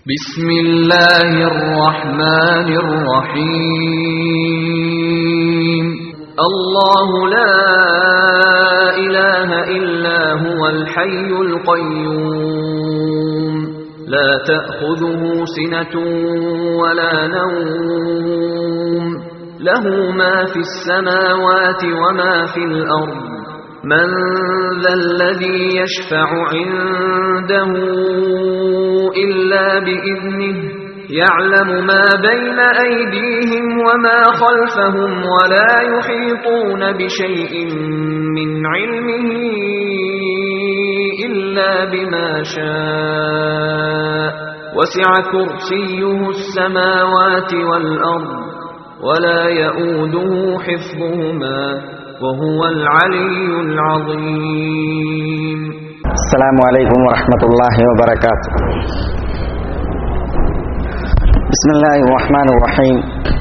بسم الله الرحمن الرحيم الله لا إله إلا هو الحي القيوم لا تأخذه سنة ولا نوم له ما في السماوات وما في الأرض من ذا الذي يشفع عنده إلا بإذنه يعلم ما بين أيديهم وما خلفهم ولا يحيطون بشيء من علمه إلا بما شاء وسع كرسيه السماوات والأرض ولا يؤوده حفظهما وهو العلي العظيم السلام عليكم ورحمة الله وبركاته بسم الله الرحمن الرحيم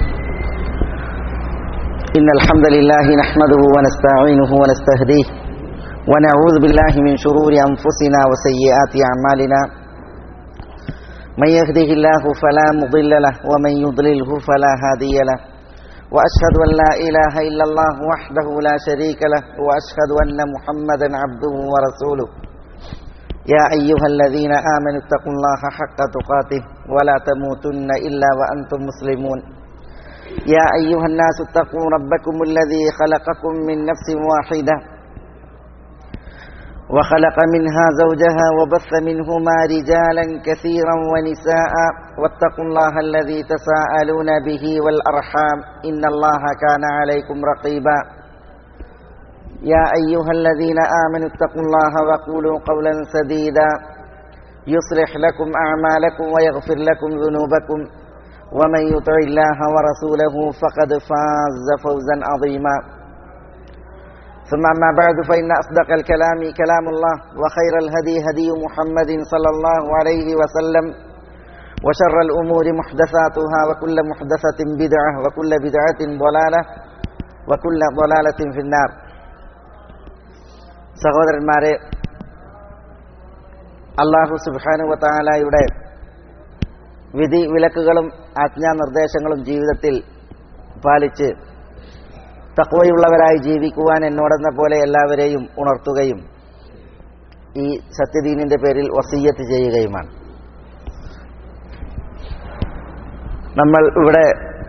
إن الحمد لله نحمده ونستعينه ونستهديه ونعوذ بالله من شرور أنفسنا وسيئات أعمالنا من يهده الله فلا مضل له ومن يضلله فلا هادي له وأشهد أن لا إله إلا الله وحده لا شريك له وأشهد أن محمدا عبده ورسوله يا أيها الذين آمنوا اتقوا الله حق تقاته ولا تموتن إلا وأنتم مسلمون يا أيها الناس اتقوا ربكم الذي خلقكم من نفس واحدة وخلق منها زوجها وبث منهما رجالا كثيرا ونساء واتقوا الله الذي تساءلون به والأرحام إن الله كان عليكم رقيبا يا أيها الذين آمنوا اتقوا الله وقولوا قولا سديدا يصلح لكم أعمالكم ويغفر لكم ذنوبكم ومن يطع الله ورسوله فقد فاز فوزا عظيما ثم أما بعد فإن أصدق الكلام كلام الله وخير الهدي هدي محمد صلى الله عليه وسلم وشر الأمور محدثاتها وكل محدثة بدعة وكل بدعة ضلالة وكل ضلالة في النار സഹോദരന്മാരെ അള്ളാഹു സുബാനുവത്താലായുടെ വിധി വിലക്കുകളും ആജ്ഞാനിർദ്ദേശങ്ങളും ജീവിതത്തിൽ പാലിച്ച് തക്വയുള്ളവരായി ജീവിക്കുവാൻ എന്നോടെന്ന പോലെ എല്ലാവരെയും ഉണർത്തുകയും ഈ സത്യദീനിന്റെ പേരിൽ വസീയത്ത് ചെയ്യുകയുമാണ് നമ്മൾ ഇവിടെ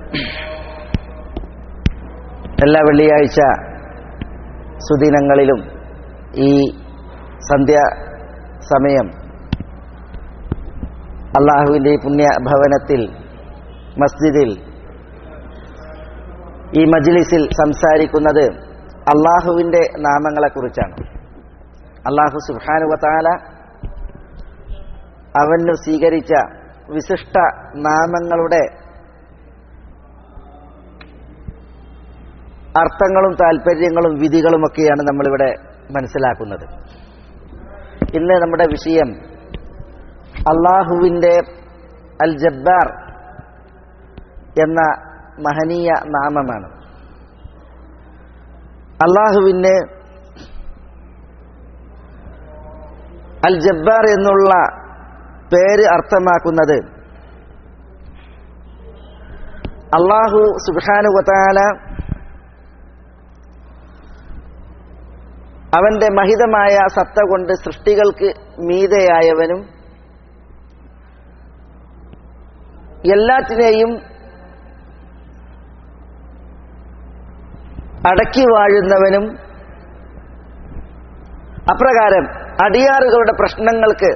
എല്ലാ വെള്ളിയാഴ്ച സുദിനങ്ങളിലും ഈ സന്ധ്യ സമയം അള്ളാഹുവിൻ്റെ പുണ്യ ഭവനത്തിൽ മസ്ജിദിൽ ഈ മജ്ലിസിൽ സംസാരിക്കുന്നത് അള്ളാഹുവിൻ്റെ നാമങ്ങളെക്കുറിച്ചാണ് അള്ളാഹു സുഹാനുവത്താല അവന് സ്വീകരിച്ച വിശിഷ്ട നാമങ്ങളുടെ അർത്ഥങ്ങളും താല്പര്യങ്ങളും വിധികളുമൊക്കെയാണ് നമ്മളിവിടെ മനസ്സിലാക്കുന്നത് ഇന്ന് നമ്മുടെ വിഷയം അള്ളാഹുവിൻ്റെ അൽ ജബ്ബാർ എന്ന മഹനീയ നാമമാണ് അള്ളാഹുവിന് അൽ ജബ്ബാർ എന്നുള്ള പേര് അർത്ഥമാക്കുന്നത് അള്ളാഹു സുബാനുവത്താല അവന്റെ മഹിതമായ സത്ത കൊണ്ട് സൃഷ്ടികൾക്ക് മീതയായവനും എല്ലാത്തിനെയും അടക്കി വാഴുന്നവനും അപ്രകാരം അടിയാറുകളുടെ പ്രശ്നങ്ങൾക്ക്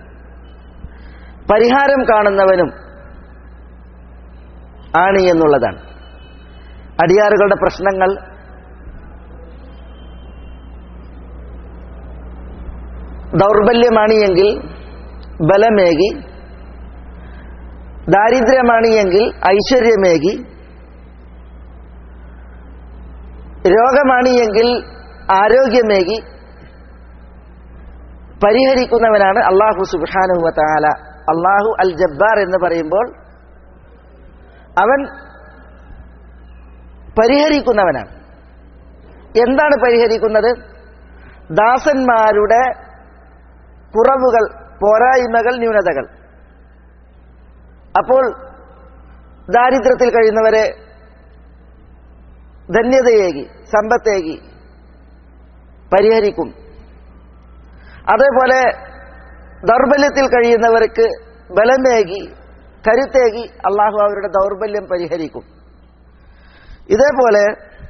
പരിഹാരം കാണുന്നവനും ആണ് എന്നുള്ളതാണ് അടിയാറുകളുടെ പ്രശ്നങ്ങൾ ദൗർബല്യമാണ് എങ്കിൽ ബലമേകി ദാരിദ്ര്യമാണ് എങ്കിൽ ഐശ്വര്യമേകി രോഗമാണ് എങ്കിൽ ആരോഗ്യമേകി പരിഹരിക്കുന്നവനാണ് അള്ളാഹു സുബാനുഹ താല അള്ളാഹു അൽ ജബ്ബാർ എന്ന് പറയുമ്പോൾ അവൻ പരിഹരിക്കുന്നവനാണ് എന്താണ് പരിഹരിക്കുന്നത് ദാസന്മാരുടെ കുറവുകൾ പോരായ്മകൾ ന്യൂനതകൾ അപ്പോൾ ദാരിദ്ര്യത്തിൽ കഴിയുന്നവരെ ധന്യതയേകി സമ്പത്തേകി പരിഹരിക്കും അതേപോലെ ദൗർബല്യത്തിൽ കഴിയുന്നവർക്ക് ബലമേകി കരുത്തേകി അള്ളാഹു അവരുടെ ദൗർബല്യം പരിഹരിക്കും ഇതേപോലെ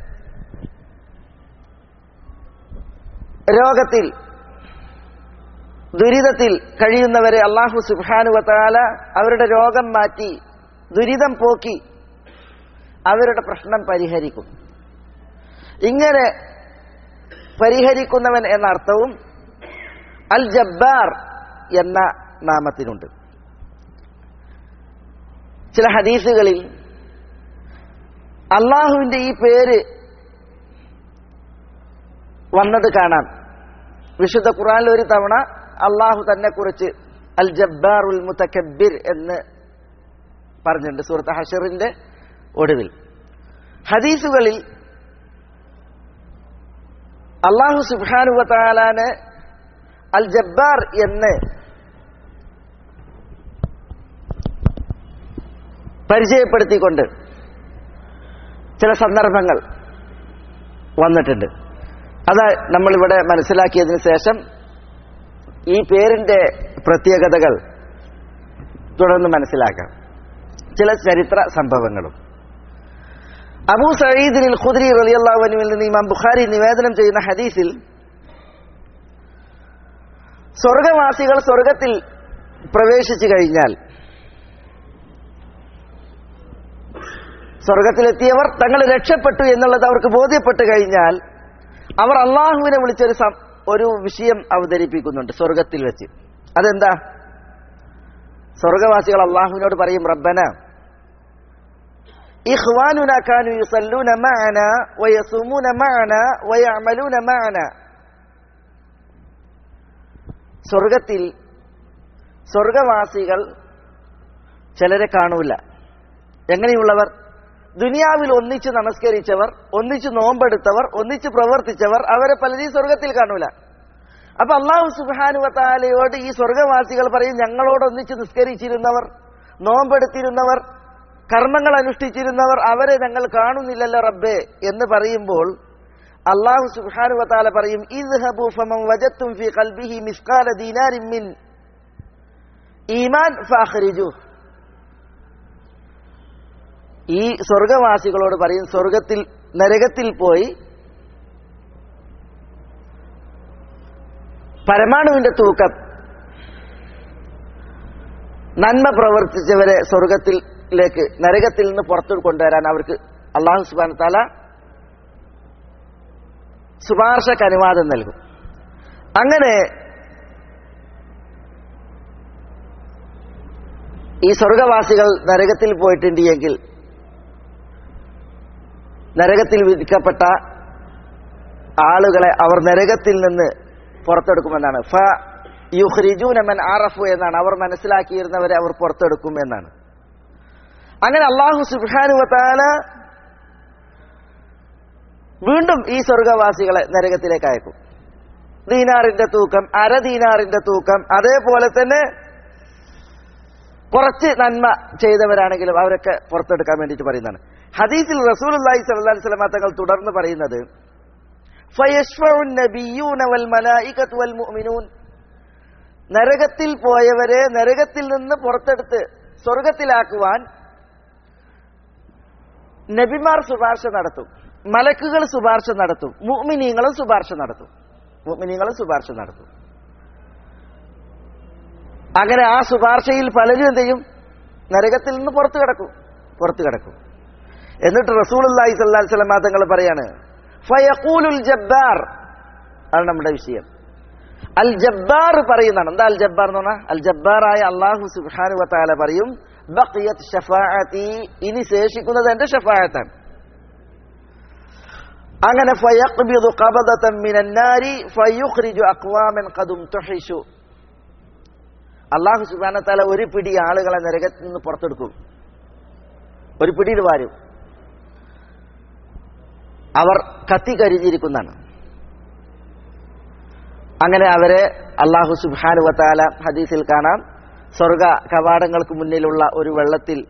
രോഗത്തിൽ ദുരിതത്തിൽ കഴിയുന്നവരെ അള്ളാഹു സുബാനുവത്താല അവരുടെ രോഗം മാറ്റി ദുരിതം പോക്കി അവരുടെ പ്രശ്നം പരിഹരിക്കും ഇങ്ങനെ പരിഹരിക്കുന്നവൻ എന്ന അർത്ഥവും അൽ ജബ്ബാർ എന്ന നാമത്തിനുണ്ട് ചില ഹദീസുകളിൽ അള്ളാഹുവിന്റെ ഈ പേര് വന്നത് കാണാം വിശുദ്ധ ഖുറാനിൽ ഒരു തവണ അള്ളാഹു തന്നെ കുറിച്ച് അൽ ജബ്ബാറുൽ മുത്തക്കബിർ എന്ന് പറഞ്ഞിട്ടുണ്ട് സുഹൃത്ത് ഹഷറിന്റെ ഒടുവിൽ ഹദീസുകളിൽ അള്ളാഹു സുബാനുവത്താലാന് അൽ ജബ്ബാർ എന്ന് പരിചയപ്പെടുത്തിക്കൊണ്ട് ചില സന്ദർഭങ്ങൾ വന്നിട്ടുണ്ട് അത് നമ്മളിവിടെ മനസ്സിലാക്കിയതിന് ശേഷം ഈ പേരിന്റെ പ്രത്യേകതകൾ തുടർന്ന് മനസ്സിലാക്കാം ചില ചരിത്ര സംഭവങ്ങളും അബൂ സയ്യിദിനിൽ ഖുദ്രി റളിയല്ലാഹുവിൽ നിന്ന് ഇമാം ബുഖാരി നിവേദനം ചെയ്യുന്ന ഹദീസിൽ സ്വർഗവാസികൾ സ്വർഗത്തിൽ പ്രവേശിച്ചു കഴിഞ്ഞാൽ സ്വർഗത്തിലെത്തിയവർ തങ്ങൾ രക്ഷപ്പെട്ടു എന്നുള്ളത് അവർക്ക് ബോധ്യപ്പെട്ടു കഴിഞ്ഞാൽ അവർ അള്ളാഹുവിനെ വിളിച്ചൊരു സം- ഒരു വിഷയം അവതരിപ്പിക്കുന്നുണ്ട് സ്വർഗത്തിൽ വെച്ച് അതെന്താ സ്വർഗവാസികൾ അള്ളാഹുവിനോട് പറയും റബ്ബന ഇഖ്വാനുന കാനു യുസല്ലൂന മഅന വയസുമൂന മഅന വയഅമലൂന മഅന സ്വർഗത്തിൽ സ്വർഗവാസികൾ ചിലരെ കാണൂല എങ്ങനെയുള്ളവർ ദുനിയാവിൽ ഒന്നിച്ച് നമസ്കരിച്ചവർ ഒന്നിച്ച് നോമ്പെടുത്തവർ ഒന്നിച്ച് പ്രവർത്തിച്ചവർ അവരെ പലരെയും സ്വർഗത്തിൽ കാണൂല അപ്പൊ അള്ളാഹു സുബാനുവത്താലയോട് ഈ സ്വർഗവാസികൾ പറയും ഞങ്ങളോട് ഒന്നിച്ച് നിസ്കരിച്ചിരുന്നവർ നോമ്പെടുത്തിരുന്നവർ കർമ്മങ്ങൾ അനുഷ്ഠിച്ചിരുന്നവർ അവരെ ഞങ്ങൾ കാണുന്നില്ലല്ലോ റബ്ബേ എന്ന് പറയുമ്പോൾ അള്ളാഹു സുബാനുവത്താല പറയും ഇദ്ഹബു ഫമൻ വജത്തും ഫി ഖൽബിഹി മിസ്കാല ദീനാരിൻ മിൻ ഈമാൻ ഫാഖ്രിജു ഈ സ്വർഗവാസികളോട് പറയും സ്വർഗത്തിൽ നരകത്തിൽ പോയി പരമാണുവിന്റെ തൂക്കം നന്മ പ്രവർത്തിച്ചവരെ സ്വർഗത്തിലേക്ക് നരകത്തിൽ നിന്ന് പുറത്തു കൊണ്ടുവരാൻ അവർക്ക് അള്ളാഹു സുബാൻ താല ശുപാർശക്ക് അനുവാദം നൽകും അങ്ങനെ ഈ സ്വർഗവാസികൾ നരകത്തിൽ പോയിട്ടുണ്ട് എങ്കിൽ നരകത്തിൽ വിധിക്കപ്പെട്ട ആളുകളെ അവർ നരകത്തിൽ നിന്ന് പുറത്തെടുക്കുമെന്നാണ് ഫ യുഹ്രിജൂനമൻ ആറഫു എന്നാണ് അവർ മനസ്സിലാക്കിയിരുന്നവരെ അവർ പുറത്തെടുക്കും എന്നാണ് അങ്ങനെ അള്ളാഹു സുബാനുവത്താല വീണ്ടും ഈ സ്വർഗവാസികളെ നരകത്തിലേക്ക് അയക്കും ദീനാറിന്റെ തൂക്കം അര ദീനാറിന്റെ തൂക്കം അതേപോലെ തന്നെ കുറച്ച് നന്മ ചെയ്തവരാണെങ്കിലും അവരൊക്കെ പുറത്തെടുക്കാൻ വേണ്ടിയിട്ട് പറയുന്നതാണ് ഹദീസിൽ റസൂൽ അള്ളാഹി സ്വല്ലി സ്വലമ തങ്ങൾ തുടർന്ന് പറയുന്നത് ഫയശ്ഫഉ നബിയ്യൂന വൽ മലായികത്തു വൽ മുഅ്മിനൂൻ നരകത്തിൽ പോയവരെ നരകത്തിൽ നിന്ന് പുറത്തെടുത്ത് സ്വർഗത്തിലാക്കുവാൻ നബിമാർ ശുപാർശ നടത്തും മലക്കുകൾ ശുപാർശ നടത്തും മുഅ്മിനീങ്ങളും ശുപാർശ നടത്തും മുഅ്മിനീങ്ങളും ശുപാർശ നടത്തും അങ്ങനെ ആ ശുപാർശയിൽ പലരും എന്ത് ചെയ്യും നരകത്തിൽ നിന്ന് പുറത്തു കിടക്കും പുറത്തു കിടക്കും എന്നിട്ട് റസൂൽ അള്ളാഹി സ്വല്ലാ സ്വലമാ തങ്ങൾ പറയാണ് ഫയഖൂലുൽ ജബ്ബാർ അതാണ് നമ്മുടെ വിഷയം അൽ ജബ്ബാർ പറയുന്നതാണ് എന്താ അൽ ജബ്ബാർ എന്ന് പറഞ്ഞാൽ അൽ ജബ്ബാറായ അള്ളാഹു സുബ്ഹാനു വതാല പറയും ബഖിയത് ഷഫാഅത്തി ഇനി ശേഷിക്കുന്നത് എന്റെ ഷഫാഅത്താണ് അങ്ങനെ ഫയഖ്ബിദു ഖബദതൻ മിനൻ നാരി ഫയുഖ്രിജു അഖ്വാമൻ ഖദും തുഹിഷു അള്ളാഹു സുബ്ഹാനഹു വതാല ഒരു പിടി ആളുകളെ നരകത്തിൽ നിന്ന് പുറത്തെടുക്കും ഒരു പിടിയിൽ വാരും അവർ കത്തി കരിഞ്ഞിരിക്കുന്നതാണ് അങ്ങനെ അവരെ അള്ളാഹു സുബാനു വത്താല ഹദീസിൽ കാണാം സ്വർഗ കവാടങ്ങൾക്ക് മുന്നിലുള്ള ഒരു വെള്ളത്തിൽ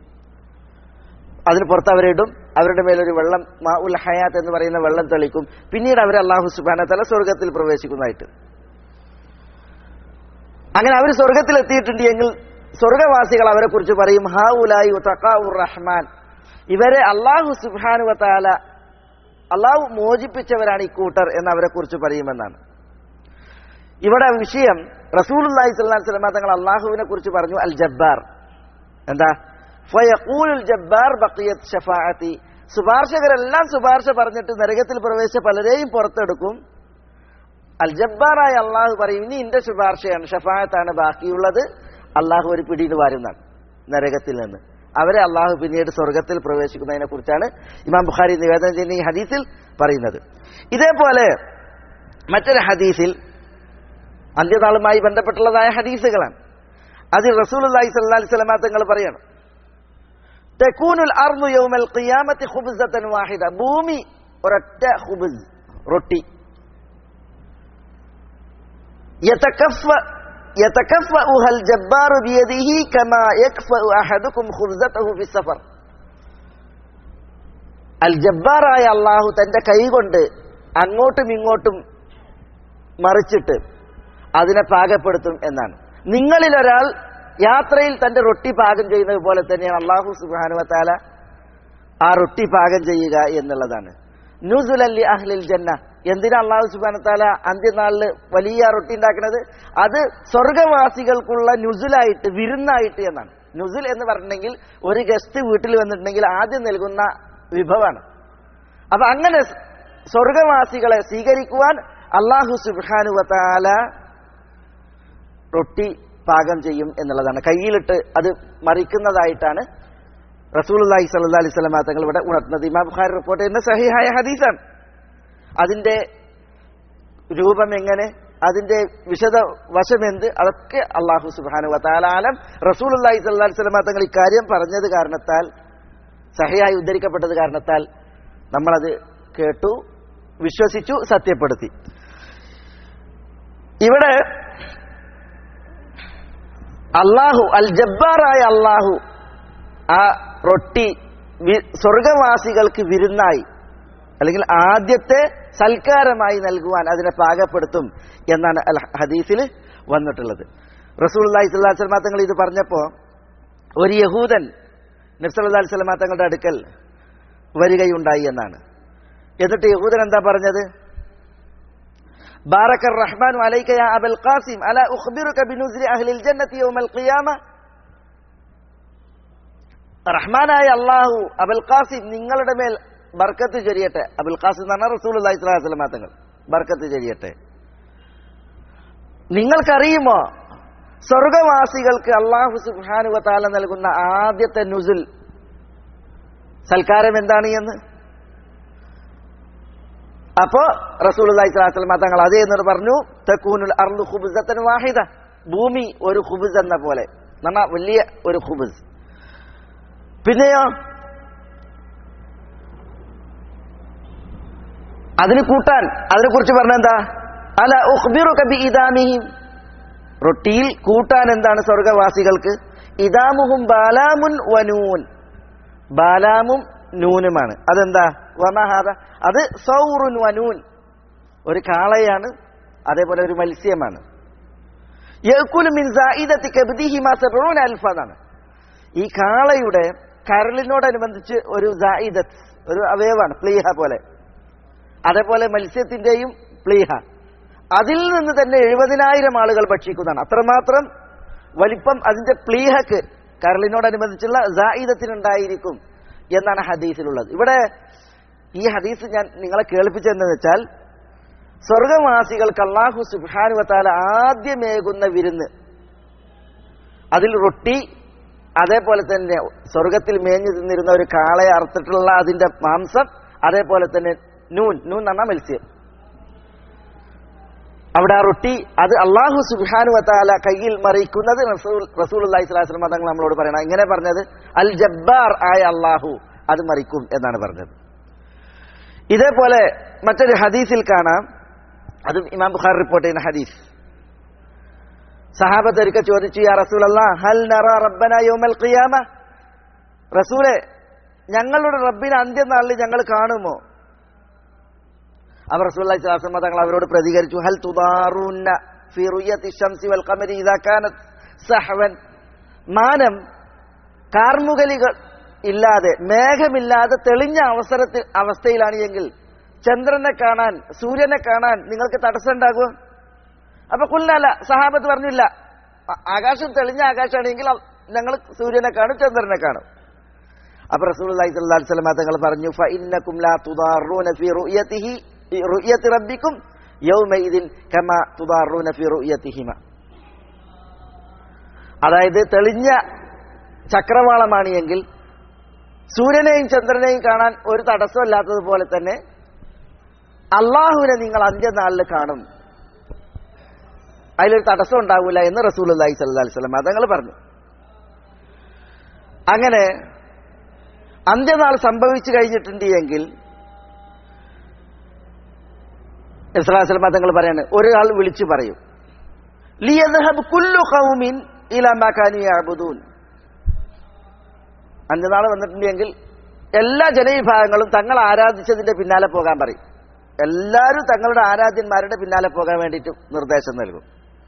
അതിന് പുറത്ത് അവരിടും അവരുടെ മേലൊരു വെള്ളം മാ ഉൽ ഹയാത്ത് എന്ന് പറയുന്ന വെള്ളം തെളിക്കും പിന്നീട് അവർ അള്ളാഹു സുബാന തല സ്വർഗത്തിൽ പ്രവേശിക്കുന്നതായിട്ട് അങ്ങനെ അവർ സ്വർഗത്തിൽ എത്തിയിട്ടുണ്ട് എങ്കിൽ സ്വർഗവാസികൾ അവരെ കുറിച്ച് പറയും ഹാ ഉലായി ഉർ റഹ്മാൻ ഇവരെ അള്ളാഹു സുബാനുവത്താല അള്ളാഹു മോചിപ്പിച്ചവരാണ് ഈ കൂട്ടർ എന്ന് അവരെ കുറിച്ച് പറയുമെന്നാണ് ഇവിടെ വിഷയം റസൂലുല്ലാഹി സ്വല്ലല്ലാഹി അലൈഹി വസല്ലം തങ്ങൾ അള്ളാഹുവിനെ കുറിച്ച് പറഞ്ഞു അൽ ജബ്ബാർ എന്താ ഫയഖൂലുൽ ജബ്ബാർ ബഖിയത് ഷഫാഅത്തി ശുപാർശകരെല്ലാം ശുപാർശ പറഞ്ഞിട്ട് നരകത്തിൽ പ്രവേശിച്ച പലരെയും പുറത്തെടുക്കും അൽ ജബ്ബാറായ അള്ളാഹു പറയും ഇനി എന്റെ ശുപാർശയാണ് ഷഫായത്താണ് ബാക്കിയുള്ളത് അള്ളാഹു ഒരു പിടിയിൽ വാരുന്നതാണ് നരകത്തിൽ നിന്ന് അവരെ അള്ളാഹു പിന്നീട് സ്വർഗത്തിൽ പ്രവേശിക്കുന്നതിനെ കുറിച്ചാണ് ഇമാം ബുഖാരി നിവേദനം ചെയ്യുന്ന ഈ ഹദീസിൽ പറയുന്നത് ഇതേപോലെ മറ്റൊരു ഹദീസിൽ അന്ത്യനാളുമായി ബന്ധപ്പെട്ടുള്ളതായ ഹദീസുകളാണ് അതിൽ റസൂലുള്ളാഹി സ്വല്ലല്ലാഹി അലൈഹി വസല്ലം തങ്ങൾ പറയണം തെക്കൂനുൽ അർന്നു യൗമൽ ഖിയാമത്തി ഖുബ്സത്തൻ വാഹിദ ഭൂമി ഒരൊറ്റ ഖുബ്സ് റൊട്ടി യതകഫ يتكفأها الجبار بيده كما يكفأ أحدكم خبزته في السفر അൽ ജബ്ബാറായ അള്ളാഹു തന്റെ കൈ കൊണ്ട് അങ്ങോട്ടും ഇങ്ങോട്ടും മറിച്ചിട്ട് അതിനെ പാകപ്പെടുത്തും എന്നാണ് നിങ്ങളിൽ ഒരാൾ യാത്രയിൽ തന്റെ റൊട്ടി പാകം ചെയ്യുന്നത് പോലെ തന്നെയാണ് അള്ളാഹു സുബാനുവത്താല ആ റൊട്ടി പാകം ചെയ്യുക എന്നുള്ളതാണ് ന്യൂസുലല്ലി അഹ്ലിൽ ജന്ന എന്തിനാ അള്ളാഹു സുബാനത്താല അന്ത്യനാളില് വലിയ റൊട്ടി ഉണ്ടാക്കുന്നത് അത് സ്വർഗവാസികൾക്കുള്ള നുസുലായിട്ട് വിരുന്നായിട്ട് എന്നാണ് നുസുൽ എന്ന് പറഞ്ഞിട്ടുണ്ടെങ്കിൽ ഒരു ഗസ്റ്റ് വീട്ടിൽ വന്നിട്ടുണ്ടെങ്കിൽ ആദ്യം നൽകുന്ന വിഭവമാണ് അപ്പൊ അങ്ങനെ സ്വർഗവാസികളെ സ്വീകരിക്കുവാൻ അള്ളാഹു സുബാനുവത്താല റൊട്ടി പാകം ചെയ്യും എന്നുള്ളതാണ് കയ്യിലിട്ട് അത് മറിക്കുന്നതായിട്ടാണ് റസൂലി സല്ലാ അലൈഹി സ്വലമ തങ്ങൾ ഇവിടെ ഉണർത്തുന്നത് ഇമാം ബുഖാരി റിപ്പോർട്ട് ചെയ്യുന്ന സഹിഹായ ഹദീസാണ് അതിന്റെ രൂപം എങ്ങനെ അതിന്റെ വിശദ വശമെന്ത് അതൊക്കെ അള്ളാഹു സുബാനു വത്താലാലം റസൂൽ അള്ളാഹി സല്ലാ സ്വലമ തങ്ങൾ ഇക്കാര്യം പറഞ്ഞത് കാരണത്താൽ സഹിയായി ഉദ്ധരിക്കപ്പെട്ടത് കാരണത്താൽ നമ്മളത് കേട്ടു വിശ്വസിച്ചു സത്യപ്പെടുത്തി ഇവിടെ അള്ളാഹു അൽ ജബ്ബാറായ അള്ളാഹു ആ റൊട്ടി സ്വർഗവാസികൾക്ക് വിരുന്നായി അല്ലെങ്കിൽ ആദ്യത്തെ സൽക്കാരമായി നൽകുവാൻ അതിനെ പാകപ്പെടുത്തും എന്നാണ് അൽ ഹദീസിൽ വന്നിട്ടുള്ളത് റസൂൽ അള്ളാഹി സ്വല്ലാ സ്വലമാ തങ്ങൾ ഇത് പറഞ്ഞപ്പോ ഒരു യഹൂദൻ നബ്സല്ലാ സ്വലമാ തങ്ങളുടെ അടുക്കൽ വരികയുണ്ടായി എന്നാണ് എന്നിട്ട് യഹൂദൻ എന്താ പറഞ്ഞത് بارك الرحمن عليك يا أبا القاسم ألا أخبرك بنزل أهل الجنة يوم القيامة റഹ്മാനായ അള്ളാഹു അബുൽ ഖാസിം നിങ്ങളുടെ മേൽ ബർക്കത്ത് ചൊരിയട്ടെ അബുൽ ഖാസിം എന്ന് പറഞ്ഞാൽ റസൂൽ അള്ളാഹി സ്വലാസ്ലം തങ്ങൾ ബർക്കത്ത് ചൊരിയട്ടെ നിങ്ങൾക്കറിയുമോ സ്വർഗവാസികൾക്ക് അള്ളാഹു സുബാനുവ താല നൽകുന്ന ആദ്യത്തെ നുസുൽ സൽക്കാരം എന്താണ് എന്ന് അപ്പോ റസൂൽ അള്ളാഹി സ്വലാസ്ലം തങ്ങൾ അതേ എന്ന് പറഞ്ഞു തെക്കൂനുൽ അർലു ഖുബുസത്തൻ വാഹിദ ഭൂമി ഒരു ഖുബുസ് എന്ന പോലെ നമ്മ വലിയ ഒരു ഖുബുസ് പിന്നെയോ അതിന് കൂട്ടാൻ അതിനെ കുറിച്ച് പറഞ്ഞെന്താ അല ഉഖ്ബിറു കബി ഇദാമിഹിം റൊട്ടിയിൽ കൂട്ടാൻ എന്താണ് സ്വർഗവാസികൾക്ക് ഇദാമുഹും ബാലാമുൻ വനൂൻ ബാലാമും നൂനുമാണ് അതെന്താ വമഹാദ അത് സൗറുൻ വനൂൻ ഒരു കാളയാണ് അതേപോലെ ഒരു മത്സ്യമാണ് യക്കുലു മിൻ സായിദത്തി കബ്ദിഹി മാ സബഊന അൽഫ എന്നാണ് ഈ കാളയുടെ കരളിനോടനുബന്ധിച്ച് ഒരു സായിദത്ത് ഒരു അവയവാണ് പ്ലീഹ പോലെ അതേപോലെ മത്സ്യത്തിന്റെയും പ്ലീഹ അതിൽ നിന്ന് തന്നെ എഴുപതിനായിരം ആളുകൾ ഭക്ഷിക്കുന്നതാണ് അത്രമാത്രം വലിപ്പം അതിന്റെ പ്ലീഹക്ക് കരളിനോടനുബന്ധിച്ചുള്ള ജായിദത്തിനുണ്ടായിരിക്കും എന്നാണ് ഹദീസിലുള്ളത് ഇവിടെ ഈ ഹദീസ് ഞാൻ നിങ്ങളെ കേൾപ്പിച്ചതെന്ന് വെച്ചാൽ സ്വർഗവാസികൾക്ക് അള്ളാഹു സുബാനുവത്താല ആദ്യമേകുന്ന വിരുന്ന് അതിൽ റൊട്ടി അതേപോലെ തന്നെ സ്വർഗത്തിൽ മേഞ്ഞു തിന്നിരുന്ന ഒരു കാളയെ അറുത്തിട്ടുള്ള അതിന്റെ മാംസം അതേപോലെ തന്നെ നൂൻ നൂൻ എന്ന് പറഞ്ഞാൽ മത്സ്യം അവിടെ ആ റൊട്ടി അത് അള്ളാഹു സുബാനു വത്താല കയ്യിൽ മറിക്കുന്നത് റസൂൽ റസൂൽ അള്ളാഹി സ്വലാസ്ലം തങ്ങൾ നമ്മളോട് പറയണം ഇങ്ങനെ പറഞ്ഞത് അൽ ജബ്ബാർ ആയ അള്ളാഹു അത് മറിക്കും എന്നാണ് പറഞ്ഞത് ഇതേപോലെ മറ്റൊരു ഹദീസിൽ കാണാം അത് ഇമാം ബുഖാർ റിപ്പോർട്ട് ചെയ്യുന്ന ഹദീസ് സഹാബത്ത് ഒരിക്കൽ ചോദിച്ചു യാ റസൂലല്ല ഹൽ നറ റബ്ബന യൗമൽ ഖിയാമ റസൂലെ ഞങ്ങളുടെ റബ്ബിനെ അന്ത്യനാളിൽ ഞങ്ങൾ കാണുമോ അവർ റസൂലുള്ളാഹി സ്വല്ലല്ലാഹു അലൈഹി വസല്ലം തങ്ങൾ അവരോട് പ്രതികരിച്ചു ഹൽ തുദാറൂന്ന ഫി റുയത്തി ശംസി വൽ ഖമരി ഇദാ കാനത് സഹവൻ മാനം കാർമുകലികൾ ഇല്ലാതെ മേഘമില്ലാതെ തെളിഞ്ഞ അവസരത്തിൽ അവസ്ഥയിലാണ് എങ്കിൽ ചന്ദ്രനെ കാണാൻ സൂര്യനെ കാണാൻ നിങ്ങൾക്ക് തടസ്സം ഉണ്ടാകുമോ അപ്പൊ കുല്ലല്ല സഹാബത്ത് പറഞ്ഞില്ല ആ- ആകാശം തെളിഞ്ഞ ആകാശമാണെങ്കിൽ ഞങ്ങൾ സൂര്യനെ കാണും ചന്ദ്രനെ കാണും അപ്പൊ റസൂലുള്ളാഹി സ്വല്ലല്ലാഹു അലൈഹി വസല്ലം തങ്ങൾ പറഞ്ഞു ഫഇന്നകും ലാ തുദാറൂന ഫീ റുയതിഹി റുയതി റബ്ബിക്കും യൗമഇദിൻ കമാ തുദാറൂന ഫീ റുയതിഹിമ അതായത് തെളിഞ്ഞ ചക്രവാളമാണ് എങ്കിൽ സൂര്യനെയും ചന്ദ്രനെയും കാണാൻ ഒരു തടസ്സമില്ലാത്തതുപോലെ തന്നെ അള്ളാഹുവിനെ നിങ്ങൾ അന്ത്യനാളിൽ കാണും അതിലൊരു തടസ്സം ഉണ്ടാവില്ല എന്ന് റസൂൽ അള്ളാഹി സല്ലാ വസ്ലം അതങ്ങൾ പറഞ്ഞു അങ്ങനെ അന്ത്യനാൾ സംഭവിച്ചു കഴിഞ്ഞിട്ടുണ്ട് എങ്കിൽ ഇസ്ലാസ്ലം തങ്ങൾ പറയാണ് ഒരാൾ വിളിച്ചു പറയും ലിയദ്ഹബ് കുല്ലു ഖൗമിൻ ഇലാ മാ കാനു യഅബുദൂൻ അന്ത്യനാൾ വന്നിട്ടുണ്ടെങ്കിൽ എല്ലാ ജനവിഭാഗങ്ങളും തങ്ങൾ ആരാധിച്ചതിന്റെ പിന്നാലെ പോകാൻ പറയും എല്ലാവരും തങ്ങളുടെ ആരാധ്യന്മാരുടെ പിന്നാലെ പോകാൻ വേണ്ടിയിട്ട് നിർദ്ദേശം നൽകും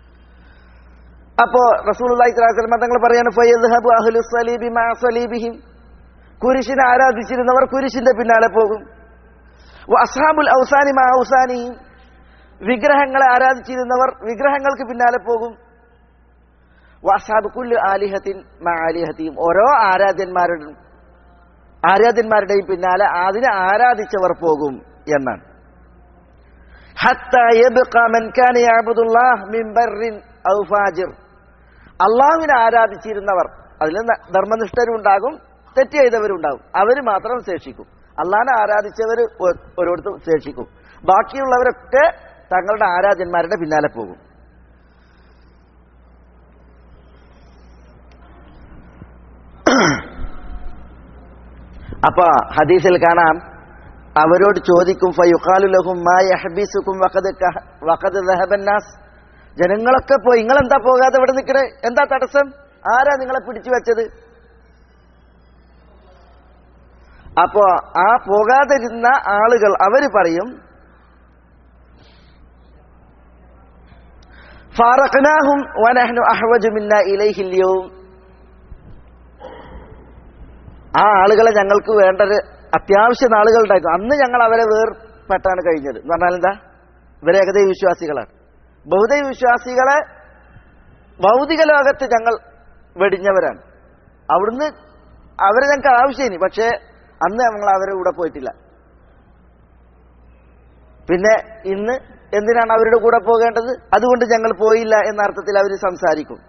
അപ്പോ റസൂൽ തങ്ങൾ പറയാണ് ഫയദ്ഹബു അഹ്ലു സലീബി മാ സലീബിഹിം കുരിശിനെ ആരാധിച്ചിരുന്നവർ കുരിശിന്റെ പിന്നാലെ പോകും വ അസ്ഹാബുൽ ഔസാനി മാ ഔസാനിഹിം വിഗ്രഹങ്ങളെ ആരാധിച്ചിരുന്നവർ വിഗ്രഹങ്ങൾക്ക് പിന്നാലെ പോകും വസാബ് കുല്ല് ആലിഹത്തിൻ മാ ആലിഹത്തിയും ഓരോ ആരാധ്യന്മാരുടെ ആരാധ്യന്മാരുടെയും പിന്നാലെ അതിനെ ആരാധിച്ചവർ പോകും എന്നാണ് ഹത്താ യബ്ഖ മൻ കാന യഅബുദുല്ലാഹ് മിൻ ബർറിൻ ഔ ഫാജിർ അള്ളാഹുവിനെ ആരാധിച്ചിരുന്നവർ അതിൽ ന- ധർമ്മനിഷ്ഠരും ഉണ്ടാകും തെറ്റ് ചെയ്തവരും ഉണ്ടാകും അവർ മാത്രം ശേഷിക്കും അള്ളാഹിനെ ആരാധിച്ചവർ ഒ- ഓരോരുത്തർ ശേഷിക്കും ബാക്കിയുള്ളവരൊക്കെ തങ്ങളുടെ ആരാധ്യന്മാരുടെ പിന്നാലെ പോകും അപ്പൊ ഹദീസിൽ കാണാം അവരോട് ചോദിക്കും ഫയുഖാലു ലഹും മാ യഹ്ബിസുക്കും വഖദ് കഹ- വഖദ് ദഹബൻ നാസ് ജനങ്ങളൊക്കെ പോയി നിങ്ങൾ എന്താ പോകാതെ ഇവിടെ നിൽക്കണേ എന്താ തടസ്സം ആരാ നിങ്ങളെ പിടിച്ചു വെച്ചത് അപ്പോ ആ പോകാതിരുന്ന ആളുകൾ അവര് പറയും ഫാറഖ്നാഹും വനഹ്നു അഹ്വജു മിന്ന ഇലൈഹിൽ യൗം ആ ആളുകളെ ഞങ്ങൾക്ക് വേണ്ടത് അത്യാവശ്യ നാളുകളുണ്ടായിരുന്നു അന്ന് ഞങ്ങൾ അവരെ വേർപെട്ടാണ് കഴിഞ്ഞത് എന്ന് പറഞ്ഞാൽ എന്താ ഇവരെ ഏകദൈവ വിശ്വാസികളാണ് ബഹുദൈവ വിശ്വാസികളെ ഭൗതിക ലോകത്ത് ഞങ്ങൾ വെടിഞ്ഞവരാണ് അവിടുന്ന് അവരെ ഞങ്ങൾക്ക് ആവശ്യമിനി പക്ഷേ അന്ന് ഞങ്ങൾ അവരെ കൂടെ പോയിട്ടില്ല പിന്നെ ഇന്ന് എന്തിനാണ് അവരുടെ കൂടെ പോകേണ്ടത് അതുകൊണ്ട് ഞങ്ങൾ പോയില്ല എന്ന അർത്ഥത്തിൽ അവർ സംസാരിക്കും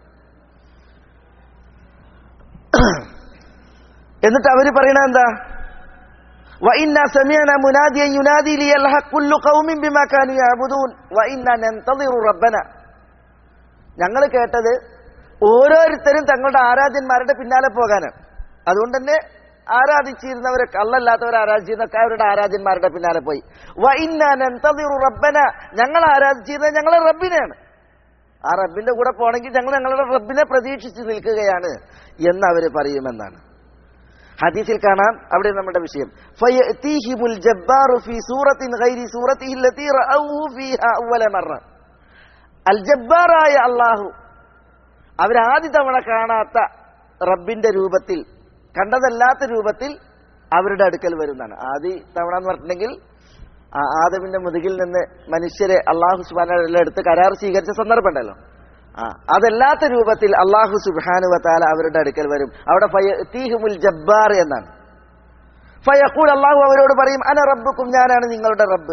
എന്നിട്ട് അവര് പറയണത് എന്താ وإنا سمعنا مناديا ينادي ليلحق كل قوم بما كانوا يعبدون وإنا ننتظر ربنا ഞങ്ങൾ കേട്ടത് ഓരോരുത്തരും തങ്ങളുടെ ആരാധ്യന്മാരുടെ പിന്നാലെ പോകാനാണ് അതുകൊണ്ട് തന്നെ ആരാധിച്ചിരുന്നവരൊക്കെ അല്ലല്ലാത്തവർ ആരാധിച്ചിരുന്നൊക്കെ അവരുടെ ആരാധ്യന്മാരുടെ പിന്നാലെ പോയി വൈന്നാനന്തതിറു റബ്ബന ഞങ്ങൾ ആരാധിച്ചിരുന്നത് ഞങ്ങളെ റബ്ബിനെയാണ് ആ റബ്ബിന്റെ കൂടെ പോണെങ്കിൽ ഞങ്ങൾ ഞങ്ങളുടെ റബ്ബിനെ പ്രതീക്ഷിച്ച് നിൽക്കുകയാണ് എന്ന് അവര് പറയുമെന്നാണ് ഹദീസിൽ കാണാം അവിടെ നമ്മുടെ വിഷയം ഫയഅതീഹിമുൽ ജബ്ബാറു ഫീ സൂറത്തിൻ ഗൈരി സൂറത്തിഹി അല്ലതി റഅവഹു ഫീഹാ അവല മറ അൽ ജബ്ബാറായ അല്ലാഹു അവരാദ്യ തവണ കാണാത്ത റബ്ബിന്റെ രൂപത്തിൽ കണ്ടതല്ലാത്ത രൂപത്തിൽ അവരുടെ അടുക്കൽ വരുന്നതാണ് ആദ്യ തവണ എന്ന് പറഞ്ഞിട്ടുണ്ടെങ്കിൽ ആ ആദമിന്റെ മുതുകിൽ നിന്ന് മനുഷ്യരെ അള്ളാഹു സുബാന എടുത്ത് കരാർ സ്വീകരിച്ച സന്ദർഭം ഉണ്ടല്ലോ ആ അതല്ലാത്ത രൂപത്തിൽ അള്ളാഹു സുബാനു വത്താല അവരുടെ അടുക്കൽ വരും അവിടെ ഫയതീഹുമുൽ ജബ്ബാർ എന്നാണ് ഫയഖൂൽ അള്ളാഹു അവരോട് പറയും അന റബ്ബുക്കും ഞാനാണ് നിങ്ങളുടെ റബ്ബ്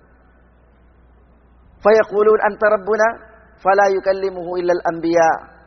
ഫയഖൂലൂൻ അൻത റബ്ബുന ഫലാ യുകല്ലിമുഹു ഇല്ലൽ അംബിയ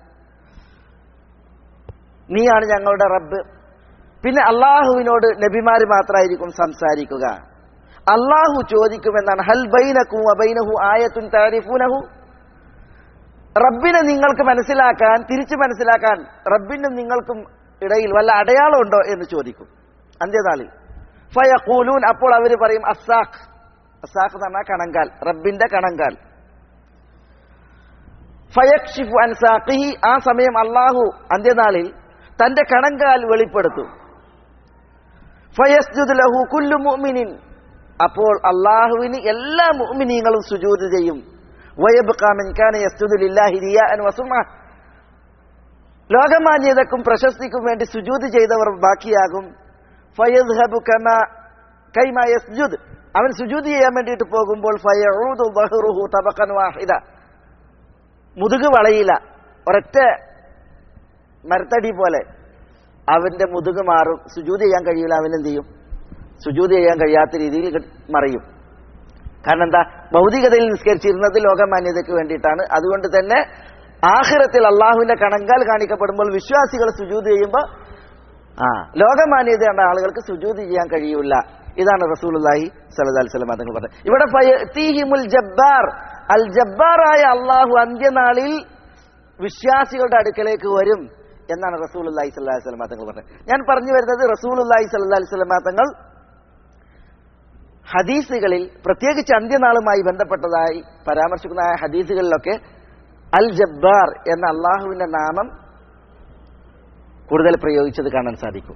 നീയാണ് ഞങ്ങളുടെ റബ്ബ് പിന്നെ അള്ളാഹുവിനോട് നബിമാര് മാത്രമായിരിക്കും സംസാരിക്കുക അള്ളാഹു ചോദിക്കുമെന്നാണ് ഹൽ ബൈനക്കും അബൈനഹു ആയത്തുൻ താരിഫൂനഹു റബ്ബിനെ നിങ്ങൾക്ക് മനസ്സിലാക്കാൻ തിരിച്ചു മനസ്സിലാക്കാൻ റബ്ബിനും നിങ്ങൾക്കും ഇടയിൽ വല്ല അടയാളമുണ്ടോ എന്ന് ചോദിക്കും അന്ത്യനാളിൽ ഫയഖൂലൂൻ അപ്പോൾ അവർ പറയും അസാഖ് അസാഖ് എന്ന് പറഞ്ഞാൽ കണങ്കാൽ റബ്ബിന്റെ കണങ്കാൽ ഫയക്ഷിഫു അൻസാഖിഹി ആ സമയം അള്ളാഹു അന്ത്യനാളിൽ തന്റെ കണങ്കാൽ വെളിപ്പെടുത്തും ഫയസ്ജുദ് ലഹു കുല്ലു മുഅ്മിനിൻ അപ്പോൾ അള്ളാഹുവിന് എല്ലാ മുഅ്മിനീങ്ങളും സുജൂദ് ചെയ്യും വയബ്ഖാ മിൻ കാന യസ്ജുദു ലില്ലാഹി റിയാഅൻ വസുമ ലോകമാന്യതക്കും പ്രശസ്തിക്കും വേണ്ടി സുജൂദ് ചെയ്തവർ ബാക്കിയാകും ഫയദ്ഹബു കമാ കൈമാ യസ്ജുദ് അവൻ സുജൂദ് ചെയ്യാൻ വേണ്ടിയിട്ട് പോകുമ്പോൾ ഫയഊദു ദഹ്റുഹു തബഖൻ വാഹിദ മുതുക് വളയില്ല ഒരൊറ്റ മരത്തടി പോലെ അവന്റെ മുതുക് മാറും സുജൂദ് ചെയ്യാൻ കഴിയില്ല അവൻ എന്ത് ചെയ്യും സുജൂദ് ചെയ്യാൻ കഴിയാത്ത രീതിയിൽ ഇങ്ങട് മറയും കാരണം എന്താ ഭൗതികതയിൽ നിസ്കരിച്ചിരുന്നത് ലോകമാന്യതയ്ക്ക് വേണ്ടിയിട്ടാണ് അതുകൊണ്ട് തന്നെ ആഖിറത്തിൽ അള്ളാഹുവിന്റെ കണങ്കാൽ കാണിക്കപ്പെടുമ്പോൾ വിശ്വാസികൾ സുജൂദ് ചെയ്യുമ്പോൾ ആ ലോകമാന്യതയുള്ള ആളുകൾക്ക് സുജൂദ് ചെയ്യാൻ കഴിയൂല ഇതാണ് റസൂലുള്ളാഹി സല്ലല്ലാഹു അലൈഹി വസല്ലം തങ്ങൾ പറഞ്ഞത് ഇവിടെ ഫയതീഹിമുൽ ജബ്ബാർ അൽ ജബ്ബാറായ അള്ളാഹു അന്ത്യനാളിൽ വിശ്വാസികളുടെ അടുക്കലേക്ക് വരും എന്നാണ് റസൂലുള്ളാഹി സ്വല്ലല്ലാഹു അലൈഹി വസല്ലം തങ്ങൾ പറഞ്ഞത് ഞാൻ പറഞ്ഞു വരുന്നത് റസൂലുള്ളാഹി സ്വല്ലല്ലാഹു അലൈഹി വസല്ലം തങ്ങൾ ഹദീസുകളിൽ പ്രത്യേകിച്ച് അന്ത്യനാളുമായി ബന്ധപ്പെട്ടതായി പരാമർശിക്കുന്ന ആ ഹദീസുകളിലൊക്കെ അൽ ജബ്ബാർ എന്ന അള്ളാഹുവിന്റെ നാമം കൂടുതൽ പ്രയോഗിച്ചത് കാണാൻ സാധിക്കും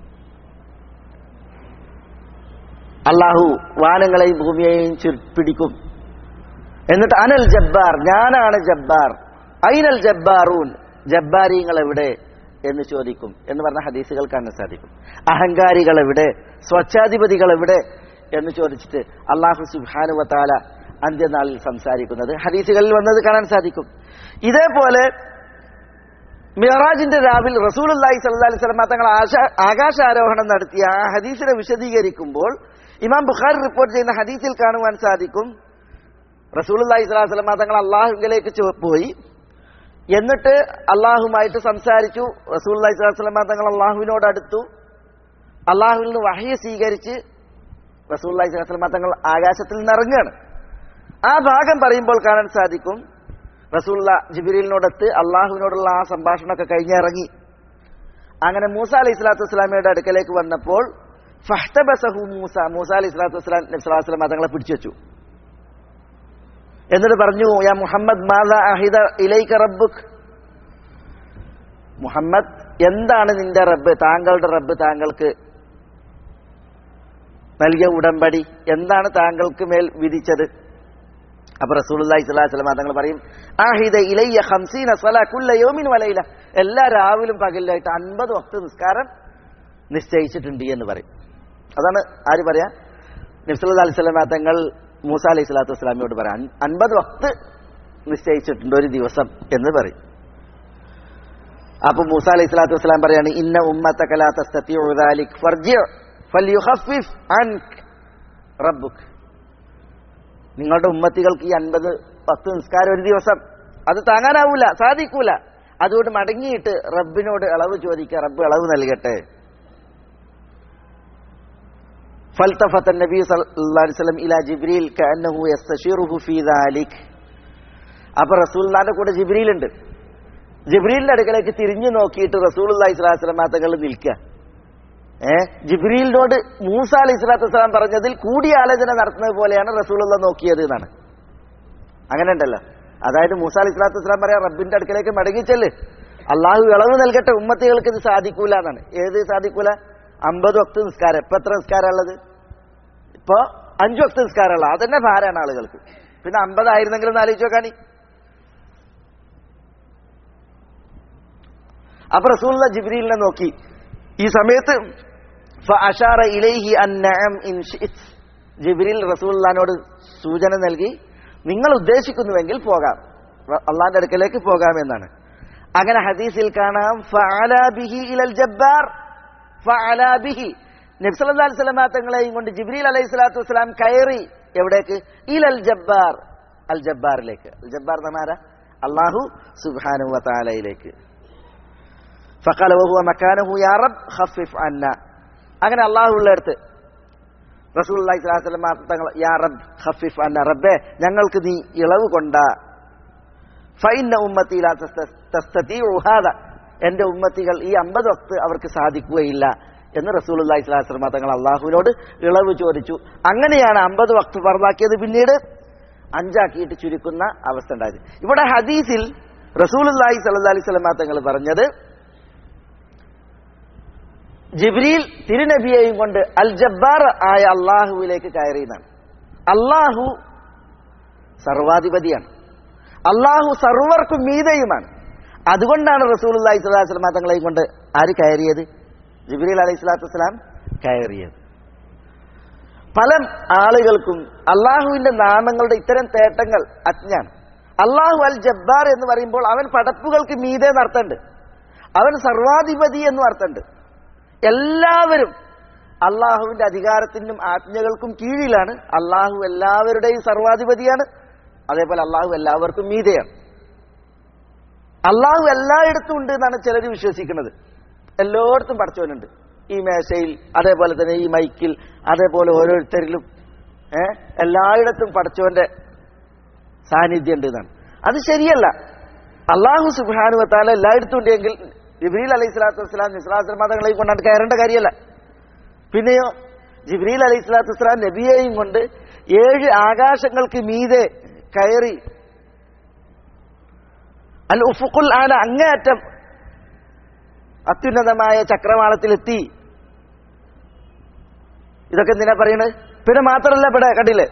അള്ളാഹു വാനങ്ങളെയും ഭൂമിയെയും ചുരു- പിടിക്കും എന്നിട്ട് അനൽ ജബ്ബാർ ഞാനാണ് ജബ്ബാർ ഐനൽ ജബ്ബാറൂൻ ജബ്ബാരിങ്ങൾ എവിടെ എന്ന് ചോദിക്കും എന്ന് പറഞ്ഞ ഹദീസുകൾ കാണാൻ സാധിക്കും അഹങ്കാരികൾ എവിടെ സ്വച്ഛാധിപതികൾ എവിടെ എന്ന് ചോദിച്ചിട്ട് അള്ളാഹു സുബാനുവത്താല അന്ത്യനാളിൽ സംസാരിക്കുന്നത് ഹദീസുകളിൽ വന്നത് കാണാൻ സാധിക്കും ഇതേപോലെ മിറാജിന്റെ രാവിൽ റസൂൽ അള്ളാഹി സല്ലി സ്വലമ തങ്ങൾ ആശ- ആകാശാരോഹണം നടത്തിയ ആ ഹദീസിനെ വിശദീകരിക്കുമ്പോൾ ഇമാം ബുഖാരി റിപ്പോർട്ട് ചെയ്യുന്ന ഹദീസിൽ കാണുവാൻ സാധിക്കും റസൂൽ അള്ളാഹി സ്വലാഹു സ്വലമ തങ്ങൾ അള്ളാഹുവിലേക്ക് ചോ- പോയി എന്നിട്ട് അള്ളാഹുമായിട്ട് സംസാരിച്ചു റസൂൽ അള്ളാഹി സ്വലാഹു സ്വലമ തങ്ങൾ അള്ളാഹുവിനോട് അടുത്തു അള്ളാഹുവിൽ നിന്ന് വഹയ സ്വീകരിച്ച് റസൂൽ അള്ളാഹി സ്വലാഹു സ്വലമ തങ്ങൾ ആകാശത്തിൽ നിന്ന് ഇറങ്ങുകയാണ് ആ ഭാഗം പറയുമ്പോൾ കാണാൻ സാധിക്കും റസൂള്ള ജിബിരിലിനോടൊത്ത് അള്ളാഹുവിനോടുള്ള ആ സംഭാഷണമൊക്കെ കഴിഞ്ഞിറങ്ങി അങ്ങനെ മൂസ അലൈഹി സ്വലാത്തു വസ്സലാമയുടെ അടുക്കലേക്ക് വന്നപ്പോൾ ഫഹ്തബസഹു മൂസ മൂസ അലൈഹി സ്വലാത്തു വസ്സലാം നബി സ്വല്ലല്ലാഹു അലൈഹി വസല്ലം തങ്ങളെ പിടിച്ചു വെച്ചു എന്നിട്ട് പറഞ്ഞു യാ മുഹമ്മദ് മാത അഹിദ ഇലൈക റബ്ബുക് മുഹമ്മദ് എന്താണ് നിന്റെ റബ്ബ് താങ്കളുടെ റബ്ബ് താങ്കൾക്ക് നൽകിയ ഉടമ്പടി എന്താണ് താങ്കൾക്ക് മേൽ വിധിച്ചത് അപ്പൊ റസൂലുള്ളാഹി സ്വല്ലല്ലാഹു അലൈഹി വസല്ലം തങ്ങൾ പറയും ആഹിദ ഇലയ്യ ഖംസീന സ്വലാ കുല്ല യൗമിൻ വലൈല എല്ലാ രാവിലും പകലിലായിട്ട് അൻപത് വക്ത് നിസ്കാരം നിശ്ചയിച്ചിട്ടുണ്ട് എന്ന് പറയും അതാണ് ആര് പറയാ നബ്സല്ലാ അലൈഹി സ്വലാം തങ്ങൾ മൂസ അലൈഹി സ്വലാത്തു വസ്സലാമിയോട് പറയാം അൻപത് വക്ത് നിശ്ചയിച്ചിട്ടുണ്ട് ഒരു ദിവസം എന്ന് പറയും അപ്പൊ മൂസ അലൈഹി സ്വലാത്തു വസ്സലാം പറയാണ് ഇന്ന ഉമ്മത്തകലാ തസ്തത്തിഉ ദാലിക് ഫർജി ഫൽയുഖഫിഫ് അൻക് റബ്ബുക് നിങ്ങളുടെ ഉമ്മത്തികൾക്ക് ഈ അൻപത് പത്ത് നിസ്കാരം ഒരു ദിവസം അത് താങ്ങാനാവൂല സാധിക്കൂല അതുകൊണ്ട് മടങ്ങിയിട്ട് റബ്ബിനോട് ഇളവ് ചോദിക്കുക റബ്ബ് ഇളവ് നൽകട്ടെ فالتفت النبي صلى الله عليه وسلم الى جبريل كانه يستشيره في ذلك അപ്പൊ റസൂൽനാന്റെ കൂടെ ജിബ്രീൽ ഉണ്ട് ജിബ്രീലിന്റെ അടുക്കലേക്ക് തിരിഞ്ഞു നോക്കിയിട്ട് റസൂൽ അള്ളഹി സ്വലാസ്ലം തങ്ങൾ നിൽക്കുക ഏ ജിബ്രീലിനോട് മൂസ അലൈഹി സ്വലാത്തു വസ്സലാം പറഞ്ഞതിൽ കൂടിയാലോചന നടത്തുന്നത് പോലെയാണ് റസൂലുള്ള നോക്കിയത് എന്നാണ് അങ്ങനെ ഉണ്ടല്ലോ അതായത് മൂസ അലൈഹി സ്വലാത്തു വസ്സലാം പറയാം റബ്ബിന്റെ അടുക്കലേക്ക് മടങ്ങിച്ചെല്ല് അള്ളാഹു ഇളവ് നൽകട്ടെ ഉമ്മത്തികൾക്ക് ഇത് സാധിക്കൂല എന്നാണ് ഏത് സാധിക്കൂല അമ്പത് വക്ത് നിസ്കാരം ഇപ്പൊ എത്ര നിസ്കാരം ഉള്ളത് ഇപ്പൊ അഞ്ചു വക്ത് നിസ്കാരമുള്ള അതന്നെ ഭാരമാണ് ആളുകൾക്ക് പിന്നെ അമ്പതായിരുന്നെങ്കിലും ഒന്ന് ആലോചിച്ച് നോക്കാനി അപ്പൊ റസൂള്ള ജിബ്രീലിനെ നോക്കി ഈ സമയത്ത് ഫഅശാറ ഇലൈഹി അൻ നഅം ഇൻ ശിഅത്. ജിബ്രീൽ റസൂലുള്ളാഹിനോട് സൂചന നൽകി നിങ്ങൾ ഉദ്ദേശിക്കുന്നുവെങ്കിൽ പോകാം റ- അള്ളാന്റെ അടുക്കലേക്ക് പോകാം എന്നാണ് അങ്ങനെ ഹദീസിൽ കാണാം ഫഅലാ ബിഹി ഇലൽ ജബ്ബാർ ഫഅലാ ബിഹി നബി സല്ലല്ലാഹു അലൈഹി വസല്ലം തങ്ങളെയും കൊണ്ട് ജിബ്രീൽ അലൈഹി സ്വലാത്തു വസ്സലാം കയറി എവിടേക്ക് ഇലൽ ജബ്ബാർ അൽ ജബ്ബാറിലേക്ക് അൽ ജബ്ബാർ എന്ന് പറഞ്ഞാൽ ആരാ? അള്ളാഹു സുബ്ഹാനഹു വ തആലയിലേക്ക് ഫഖാല വഹുവ മക്കാനഹു യാ റബ്ബ് ഖഫിഫ് അന്ന അങ്ങനെ അള്ളാഹുള്ള അടുത്ത് റസൂലുള്ളാഹി സ്വല്ലല്ലാഹു അലൈഹി വസല്ലം തങ്ങൾ യാ റബ്ബ് ഖഫിഫ് അന്ന റബ്ബേ ഞങ്ങൾക്ക് നീ ഇളവ് കൊണ്ട ഫൈന ഉമ്മത്തി ലാ തസ്ത- തസ്തതീഉ ഹാദ എന്റെ ഉമ്മത്തികൾ ഈ അമ്പത് വക്ത് അവർക്ക് സാധിക്കുകയില്ല എന്ന് റസൂലുള്ളാഹി സ്വല്ലല്ലാഹു അലൈഹി വസല്ലം തങ്ങൾ അള്ളാഹുവിനോട് ഇളവ് ചോദിച്ചു അങ്ങനെയാണ് അമ്പത് വക്ത് പറവാക്കിയത് പിന്നീട് അഞ്ചാക്കിയിട്ട് ചുരുക്കുന്ന അവസ്ഥ ഉണ്ടായത് ഇവിടെ ഹദീസിൽ റസൂലുല്ലാഹി സല്ലല്ലാഹി അലൈഹി വസല്ലം തങ്ങൾ പറഞ്ഞത് ജിബ്രീൽ തിരുനബിയെയും കൊണ്ട് അൽ ജബ്ബാർ ആയ അള്ളാഹുവിലേക്ക് കയറിയതാണ് അള്ളാഹു സർവാധിപതിയാണ് അള്ളാഹു സർവർക്കും മീതയുമാണ് അതുകൊണ്ടാണ് റസൂലുല്ലാഹി സ്വല്ലല്ലാഹി അലൈഹി വസല്ലം തങ്ങളെയും കൊണ്ട് ആര് കയറിയത് ജിബ്രീൽ അലൈഹി സ്വലാത്തു വസ്സലാം കയറിയത് പല ആളുകൾക്കും അള്ളാഹുവിന്റെ നാമങ്ങളുടെ ഇത്തരം തേട്ടങ്ങൾ അജ്ഞാണ് അള്ളാഹു അൽ ജബ്ബാർ എന്ന് പറയുമ്പോൾ അവൻ പടപ്പുകൾക്ക് മീതെ നടത്തുന്നുണ്ട് അവൻ സർവാധിപതി എന്നും അർത്ഥമുണ്ട് എല്ലാവരും അള്ളാഹുവിന്റെ അധികാരത്തിനും ആജ്ഞകൾക്കും കീഴിലാണ് അള്ളാഹു എല്ലാവരുടെയും സർവാധിപതിയാണ് അതേപോലെ അള്ളാഹു എല്ലാവർക്കും മീതയാണ് അള്ളാഹു എല്ലായിടത്തും ഉണ്ട് എന്നാണ് ചിലർ വിശ്വസിക്കുന്നത് എല്ലായിടത്തും പഠിച്ചവനുണ്ട് ഈ മേശയിൽ അതേപോലെ തന്നെ ഈ മൈക്കിൽ അതേപോലെ ഓരോരുത്തരിലും ഏഹ് എല്ലായിടത്തും പഠിച്ചവന്റെ സാന്നിധ്യം ഉണ്ട് എന്നാണ് അത് ശരിയല്ല അള്ളാഹു സുബാനുവത്താല എല്ലായിടത്തും ഉണ്ടെങ്കിൽ ജിബ്രീൽ അലൈഹി സ്വലാത്തു വസ്സലാം നിസ്ലാസ്ലം മതങ്ങളെ കൊണ്ടാണ് കയറേണ്ട കാര്യമല്ല പിന്നെയോ ജിബ്രീൽ അലൈഹി സ്വലാത്തു വസ്സലാം നബിയെയും കൊണ്ട് ഏഴ് ആകാശങ്ങൾക്ക് മീതെ കയറി അൽ ഉഫുഖുൽ ആന അങ്ങേയറ്റം അത്യുന്നതമായ ചക്രവാളത്തിലെത്തി ഇതൊക്കെ എന്തിനാ പറയണത് പിന്നെ മാത്രമല്ല ഇവിടെ കണ്ടില്ലേ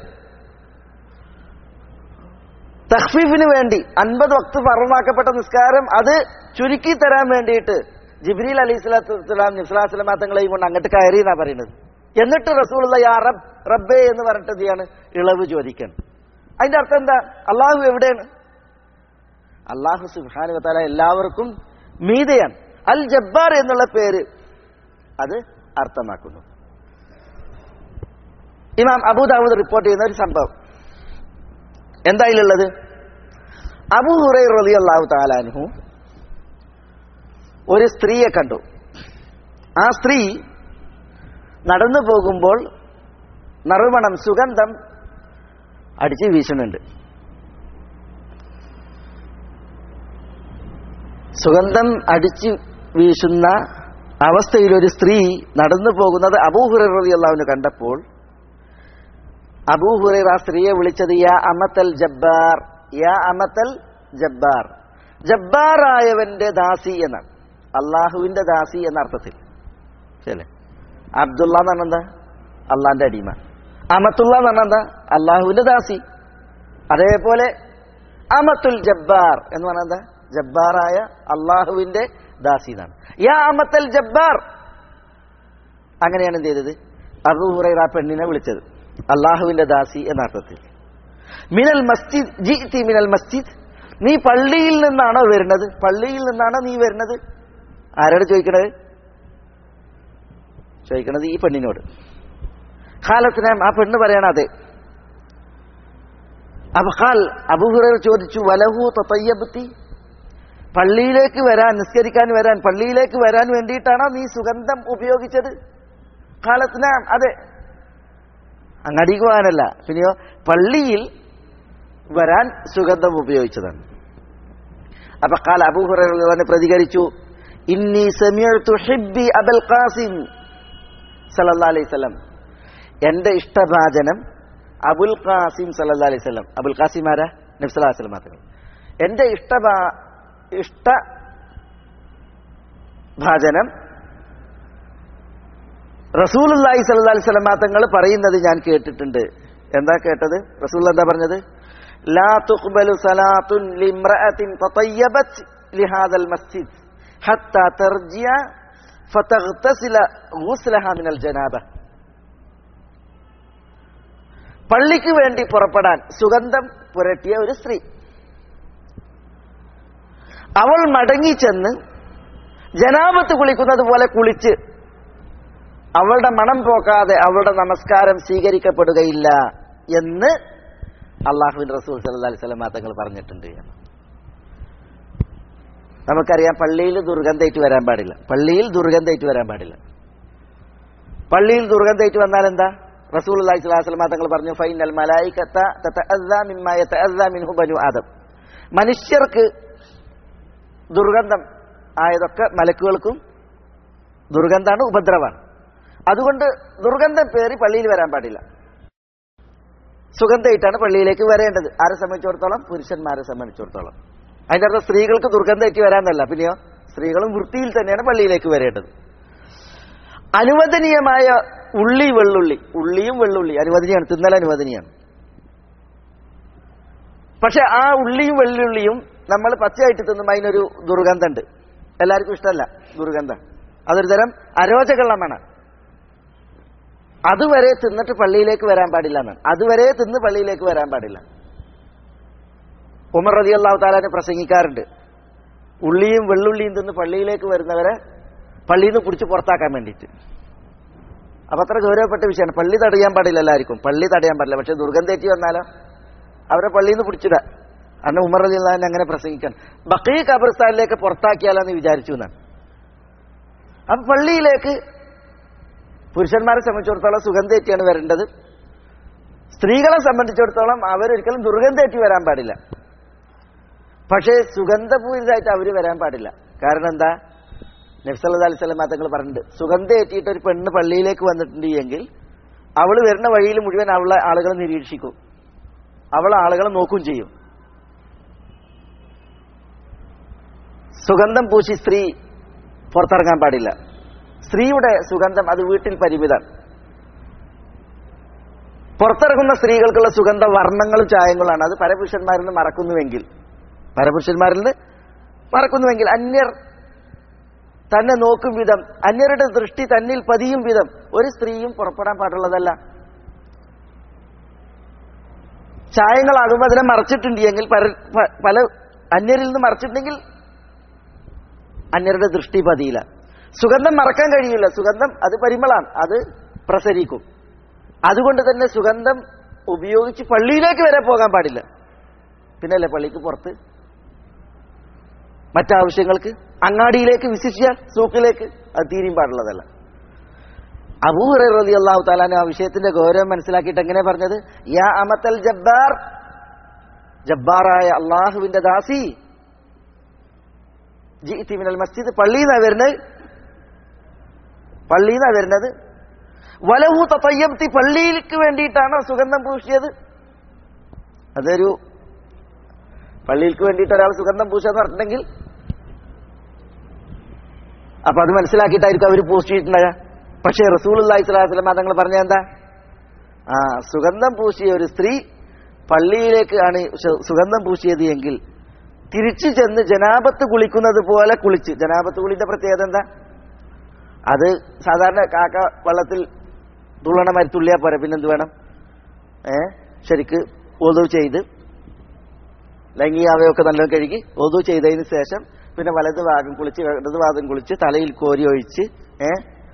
തഹ്ഫീഫിന് വേണ്ടി അൻപത് വക്ത് ഫറമാക്കപ്പെട്ട നിസ്കാരം അത് ചുരുക്കി തരാൻ വേണ്ടിയിട്ട് ജിബ്രീൽ അലൈഹി സ്വലാത്തു വസ്സലാം നിസ്ലാസ്ലമാ തങ്ങളെയും കൊണ്ട് അങ്ങോട്ട് കയറി എന്നാ പറയുന്നത് എന്നിട്ട് റസൂലുള്ള യാ റബ് റബ്ബേ എന്ന് പറഞ്ഞിട്ട് എന്ത് ചെയ്യാണ് ഇളവ് ചോദിക്കണം അതിന്റെ അർത്ഥം എന്താ അള്ളാഹു എവിടെയാണ് അള്ളാഹു സുബാനു വത്താല എല്ലാവർക്കും മീതയാണ് അൽ ജബ്ബാർ എന്നുള്ള പേര് അത് അർത്ഥമാക്കുന്നു ഇമാം അബൂദാവൂദ് റിപ്പോർട്ട് ചെയ്യുന്ന ഒരു സംഭവം എന്തായാലുള്ളത് അബൂ ഹുറൈ റലി അള്ളാഹു താലാൻഹു ഒരു സ്ത്രീയെ കണ്ടു ആ സ്ത്രീ നടന്നു പോകുമ്പോൾ നറുമണം സുഗന്ധം അടിച്ച് വീശുന്നുണ്ട് സുഗന്ധം അടിച്ച് വീശുന്ന അവസ്ഥയിൽ ഒരു സ്ത്രീ നടന്നു പോകുന്നത് അബൂഹുറ റലി അള്ളാഹുവിന് കണ്ടപ്പോൾ അബൂഹുറൈർ ആ സ്ത്രീയെ വിളിച്ചത് യാ അമത്തൽ ജബ്ബാർ യാ അമത്തൽ ജബ്ബാർ ജബ്ബാറായവന്റെ ദാസി എന്നാണ് അള്ളാഹുവിന്റെ ദാസി എന്ന അർത്ഥത്തിൽ ശരി അബ്ദുള്ള എന്ന് പറഞ്ഞാൽ എന്താ അള്ളാന്റെ അടിമ അമത്തുള്ള എന്ന് പറഞ്ഞാൽ എന്താ അള്ളാഹുവിന്റെ ദാസി അതേപോലെ അമത്തുൽ ജബ്ബാർ എന്ന് പറഞ്ഞാൽ എന്താ ജബ്ബാറായ അള്ളാഹുവിന്റെ ദാസി എന്നാണ് യാ അമത്തൽ ജബ്ബാർ അങ്ങനെയാണ് എന്ത് ചെയ്തത് അബൂഹുറൈർ ആ പെണ്ണിനെ വിളിച്ചത് അള്ളാഹുവിന്റെ ദാസി എന്ന അർത്ഥത്തിൽ മിനൽ മസ്ജിദ് ജിത്തി മിനൽ മസ്ജിദ് നീ പള്ളിയിൽ നിന്നാണോ വരുന്നത് പള്ളിയിൽ നിന്നാണോ നീ വരുന്നത് ആരോട് ചോദിക്കണത് ചോദിക്കണത് ഈ പെണ്ണിനോട് ഖാലത്തിനെ ആ പെണ്ണ് പറയണ അതെ അപ്പൊ ഖാൽ അബുഹുറ ചോദിച്ചു വലഹു തയ്യബത്തി പള്ളിയിലേക്ക് വരാൻ നിസ്കരിക്കാൻ വരാൻ പള്ളിയിലേക്ക് വരാൻ വേണ്ടിയിട്ടാണോ നീ സുഗന്ധം ഉപയോഗിച്ചത് ഖാലത്തിന അതെ അങ്ങടിക്ക് പോകാനല്ല പിന്നെയോ പള്ളിയിൽ വരാൻ സുഗന്ധം ഉപയോഗിച്ചതാണ് അപ്പൊ കാൽ അബൂഹുറ പ്രതികരിച്ചു ഇന്നി സമീഅത്തു ഹിബ്ബി അബൽ ഖാസിം സല്ലല്ലാഹു അലൈഹി വസല്ലം എന്റെ ഇഷ്ടഭാജനം അബുൽ ഖാസിം സല്ലല്ലാഹു അലൈഹി വസല്ലം അബുൽ ഖാസിം ആരാ നബി സല്ലല്ലാഹു അലൈഹി വസല്ലം മാത്രം എന്റെ ഇഷ്ടഭാ ഇഷ്ട ഭാജനം റസൂലുല്ലാഹി സല്ലല്ലാഹു അലൈഹി വസല്ലം തങ്ങൾ പറയുന്നത് ഞാൻ കേട്ടിട്ടുണ്ട് എന്താ കേട്ടത് റസൂൽ എന്താ പറഞ്ഞത് ലാ തുഖ്ബലു സലാത്തുൻ ലിംറഅത്തിൻ തതയ്യബത് ലിഹാദൽ മസ്ജിദ് ഹത്താ തർജിയ ഫതഗ്തസില ഗുസ്ലഹ മിനൽ ജനാബ പള്ളിക്ക് വേണ്ടി പുറപ്പെടാൻ സുഗന്ധം പുരട്ടിയ ഒരു സ്ത്രീ അവൾ മടങ്ങിച്ചെന്ന് ജനാപത്ത് കുളിക്കുന്നത് പോലെ കുളിച്ച് അവളുടെ മണം പോക്കാതെ അവളുടെ നമസ്കാരം സ്വീകരിക്കപ്പെടുകയില്ല എന്ന് അള്ളാഹുവിൻ റസൂൽ സല്ലല്ലാഹു അലൈഹി വസല്ലം തങ്ങൾ പറഞ്ഞിട്ടുണ്ട് നമുക്കറിയാം പള്ളിയിൽ ദുർഗന്ധേറ്റ് വരാൻ പാടില്ല പള്ളിയിൽ ദുർഗന്ധേറ്റ് വരാൻ പാടില്ല പള്ളിയിൽ ദുർഗന്ധേറ്റ് വന്നാൽ എന്താ റസൂൽ അള്ളാഹി സ്വലാഹു വസ്ലം തങ്ങൾ പറഞ്ഞു ഫൈനൽ മലായിക്കത്ത തതഅദ്ദാ മിമ്മാ യതഅദ്ദാ മിൻഹു ബനു ആദം മനുഷ്യർക്ക് ദുർഗന്ധം ആയതൊക്കെ മലക്കുകൾക്കും ദുർഗന്ധാണ് ഉപദ്രവമാണ് അതുകൊണ്ട് ദുർഗന്ധം പേറി പള്ളിയിൽ വരാൻ പാടില്ല സുഗന്ധമായിട്ടാണ് പള്ളിയിലേക്ക് വരേണ്ടത് ആരെ സംബന്ധിച്ചിടത്തോളം പുരുഷന്മാരെ സംബന്ധിച്ചിടത്തോളം അതിന്റെ അർത്ഥം സ്ത്രീകൾക്ക് ദുർഗന്ധേറ്റി വരാന്നല്ല പിന്നെയോ സ്ത്രീകളും വൃത്തിയിൽ തന്നെയാണ് പള്ളിയിലേക്ക് വരേണ്ടത് അനുവദനീയമായ ഉള്ളി വെള്ളുള്ളി ഉള്ളിയും വെള്ളുള്ളി അനുവദനീയാണ് തിന്നൽ അനുവദനീയാണ് പക്ഷെ ആ ഉള്ളിയും വെള്ളുള്ളിയും നമ്മൾ പച്ചയായിട്ട് തിന്നുമ്പോൾ അതിനൊരു ദുർഗന്ധമുണ്ട് എല്ലാവർക്കും ഇഷ്ടമല്ല ദുർഗന്ധം അതൊരു തരം അരോചകള്ളമാണ് അതുവരെ തിന്നിട്ട് പള്ളിയിലേക്ക് വരാൻ പാടില്ല എന്നാണ് അതുവരെ തിന്ന് പള്ളിയിലേക്ക് വരാൻ പാടില്ല ഉമർ റതി അള്ളാഹു താലാനെ പ്രസംഗിക്കാറുണ്ട് ഉള്ളിയും വെള്ളുള്ളിയും തിന്ന് പള്ളിയിലേക്ക് വരുന്നവരെ പള്ളിയിൽ നിന്ന് പിടിച്ച് പുറത്താക്കാൻ വേണ്ടിയിട്ട് അപ്പൊ അത്ര ഗൗരവപ്പെട്ട വിഷയമാണ് പള്ളി തടയാൻ പാടില്ല എല്ലാവർക്കും പള്ളി തടയാൻ പാടില്ല പക്ഷെ ദുർഗന്ധേറ്റി വന്നാലോ അവരെ പള്ളിയിൽ നിന്ന് പിടിച്ചിട അന്ന് ഉമർ അലി അള്ളഹാൻ അങ്ങനെ പ്രസംഗിക്കാൻ ബക്കീ ഖബർസ്ഥാനിലേക്ക് പുറത്താക്കിയാലെന്ന് വിചാരിച്ചു എന്നാണ് അപ്പൊ പള്ളിയിലേക്ക് പുരുഷന്മാരെ സംബന്ധിച്ചിടത്തോളം സുഗന്ധേറ്റിയാണ് വരേണ്ടത് സ്ത്രീകളെ സംബന്ധിച്ചിടത്തോളം അവരൊരിക്കലും ദുർഗന്ധേറ്റി വരാൻ പാടില്ല പക്ഷേ സുഗന്ധപൂരിതമായിട്ട് അവർ വരാൻ പാടില്ല കാരണം എന്താ നബ്സല്ലാ അലൈഹി സ്വലം തങ്ങൾ പറഞ്ഞിട്ടുണ്ട് സുഗന്ധം ഏറ്റിയിട്ട് ഒരു പെണ്ണ് പള്ളിയിലേക്ക് വന്നിട്ടുണ്ട് എങ്കിൽ അവൾ വരുന്ന വഴിയിൽ മുഴുവൻ അവളെ ആളുകൾ നിരീക്ഷിക്കും അവൾ ആളുകളെ നോക്കും ചെയ്യും സുഗന്ധം പൂശി സ്ത്രീ പുറത്തിറങ്ങാൻ പാടില്ല സ്ത്രീയുടെ സുഗന്ധം അത് വീട്ടിൽ പരിമിതമാണ് പുറത്തിറങ്ങുന്ന സ്ത്രീകൾക്കുള്ള സുഗന്ധ വർണ്ണങ്ങളും ചായങ്ങളാണ് അത് പരപുരുഷന്മാരിൽ നിന്ന് മറക്കുന്നുവെങ്കിൽ പരപുരുഷന്മാരിൽ നിന്ന് മറക്കുന്നുവെങ്കിൽ അന്യർ തന്നെ നോക്കും വിധം അന്യരുടെ ദൃഷ്ടി തന്നിൽ പതിയും വിധം ഒരു സ്ത്രീയും പുറപ്പെടാൻ പാടുള്ളതല്ല ചായങ്ങളാകുമ്പോൾ അതിനെ മറച്ചിട്ടുണ്ട് എങ്കിൽ പല പല അന്യരിൽ നിന്ന് മറച്ചിട്ടുണ്ടെങ്കിൽ അന്യരുടെ ദൃഷ്ടി പതിയില്ല സുഗന്ധം മറക്കാൻ കഴിയില്ല സുഗന്ധം അത് പരിമളാണ് അത് പ്രസരിക്കും അതുകൊണ്ട് തന്നെ സുഗന്ധം ഉപയോഗിച്ച് പള്ളിയിലേക്ക് വരെ പോകാൻ പാടില്ല പിന്നല്ലേ പള്ളിക്ക് പുറത്ത് മറ്റാവശ്യങ്ങൾക്ക് അങ്ങാടിയിലേക്ക് വിശിഷ്യ സൂക്കിലേക്ക് അത് തീരെയും പാടുള്ളതല്ല അബൂഹുറ റതി അള്ളാഹു താലാൻ ആ വിഷയത്തിന്റെ ഗൗരവം മനസ്സിലാക്കിയിട്ട് എങ്ങനെ പറഞ്ഞത് യാ അമത്തൽ ജബ്ബാർ ജബ്ബാറായ അള്ളാഹുവിന്റെ ദാസി ജി മിനൽ മസ്ജിദ് പള്ളിന്നാ വരുന്നത് പള്ളിന്നാ വരുന്നത് വലഹു തയ്യബ്തി പള്ളിയിലേക്ക് വേണ്ടിയിട്ടാണ് സുഗന്ധം പൂശിയത് അതൊരു പള്ളിയിലേക്ക് വേണ്ടിയിട്ട് ഒരാൾ സുഗന്ധം പൂശാന്ന് പറഞ്ഞിട്ടുണ്ടെങ്കിൽ അപ്പൊ അത് മനസ്സിലാക്കിയിട്ടായിരിക്കും അവർ പൂശിയിട്ടുണ്ടായ പക്ഷേ റസൂൽ അള്ളാഹി സ്വലാസ്ലം തങ്ങൾ പറഞ്ഞ എന്താ ആ സുഗന്ധം പൂശിയ ഒരു സ്ത്രീ പള്ളിയിലേക്ക് ആണ് സുഗന്ധം പൂശിയത് എങ്കിൽ തിരിച്ചു ചെന്ന് ജനാപത്ത് കുളിക്കുന്നത് പോലെ കുളിച്ച് ജനാപത്ത് കുളിന്റെ പ്രത്യേകത എന്താ അത് സാധാരണ കാക്ക വെള്ളത്തിൽ തുള്ളണ മാതിരി തുള്ളിയാൽ പോരെ പിന്നെന്ത് വേണം ഏ ശരിക്ക് ഒതു ചെയ്ത് ലൈംഗികാവയൊക്കെ നല്ലോണം കഴുകി ഒതു ചെയ്തതിന് ശേഷം പിന്നെ വലത് ഭാഗം കുളിച്ച് ഇടത് ഭാഗം കുളിച്ച് തലയിൽ കോരി ഒഴിച്ച് ഏ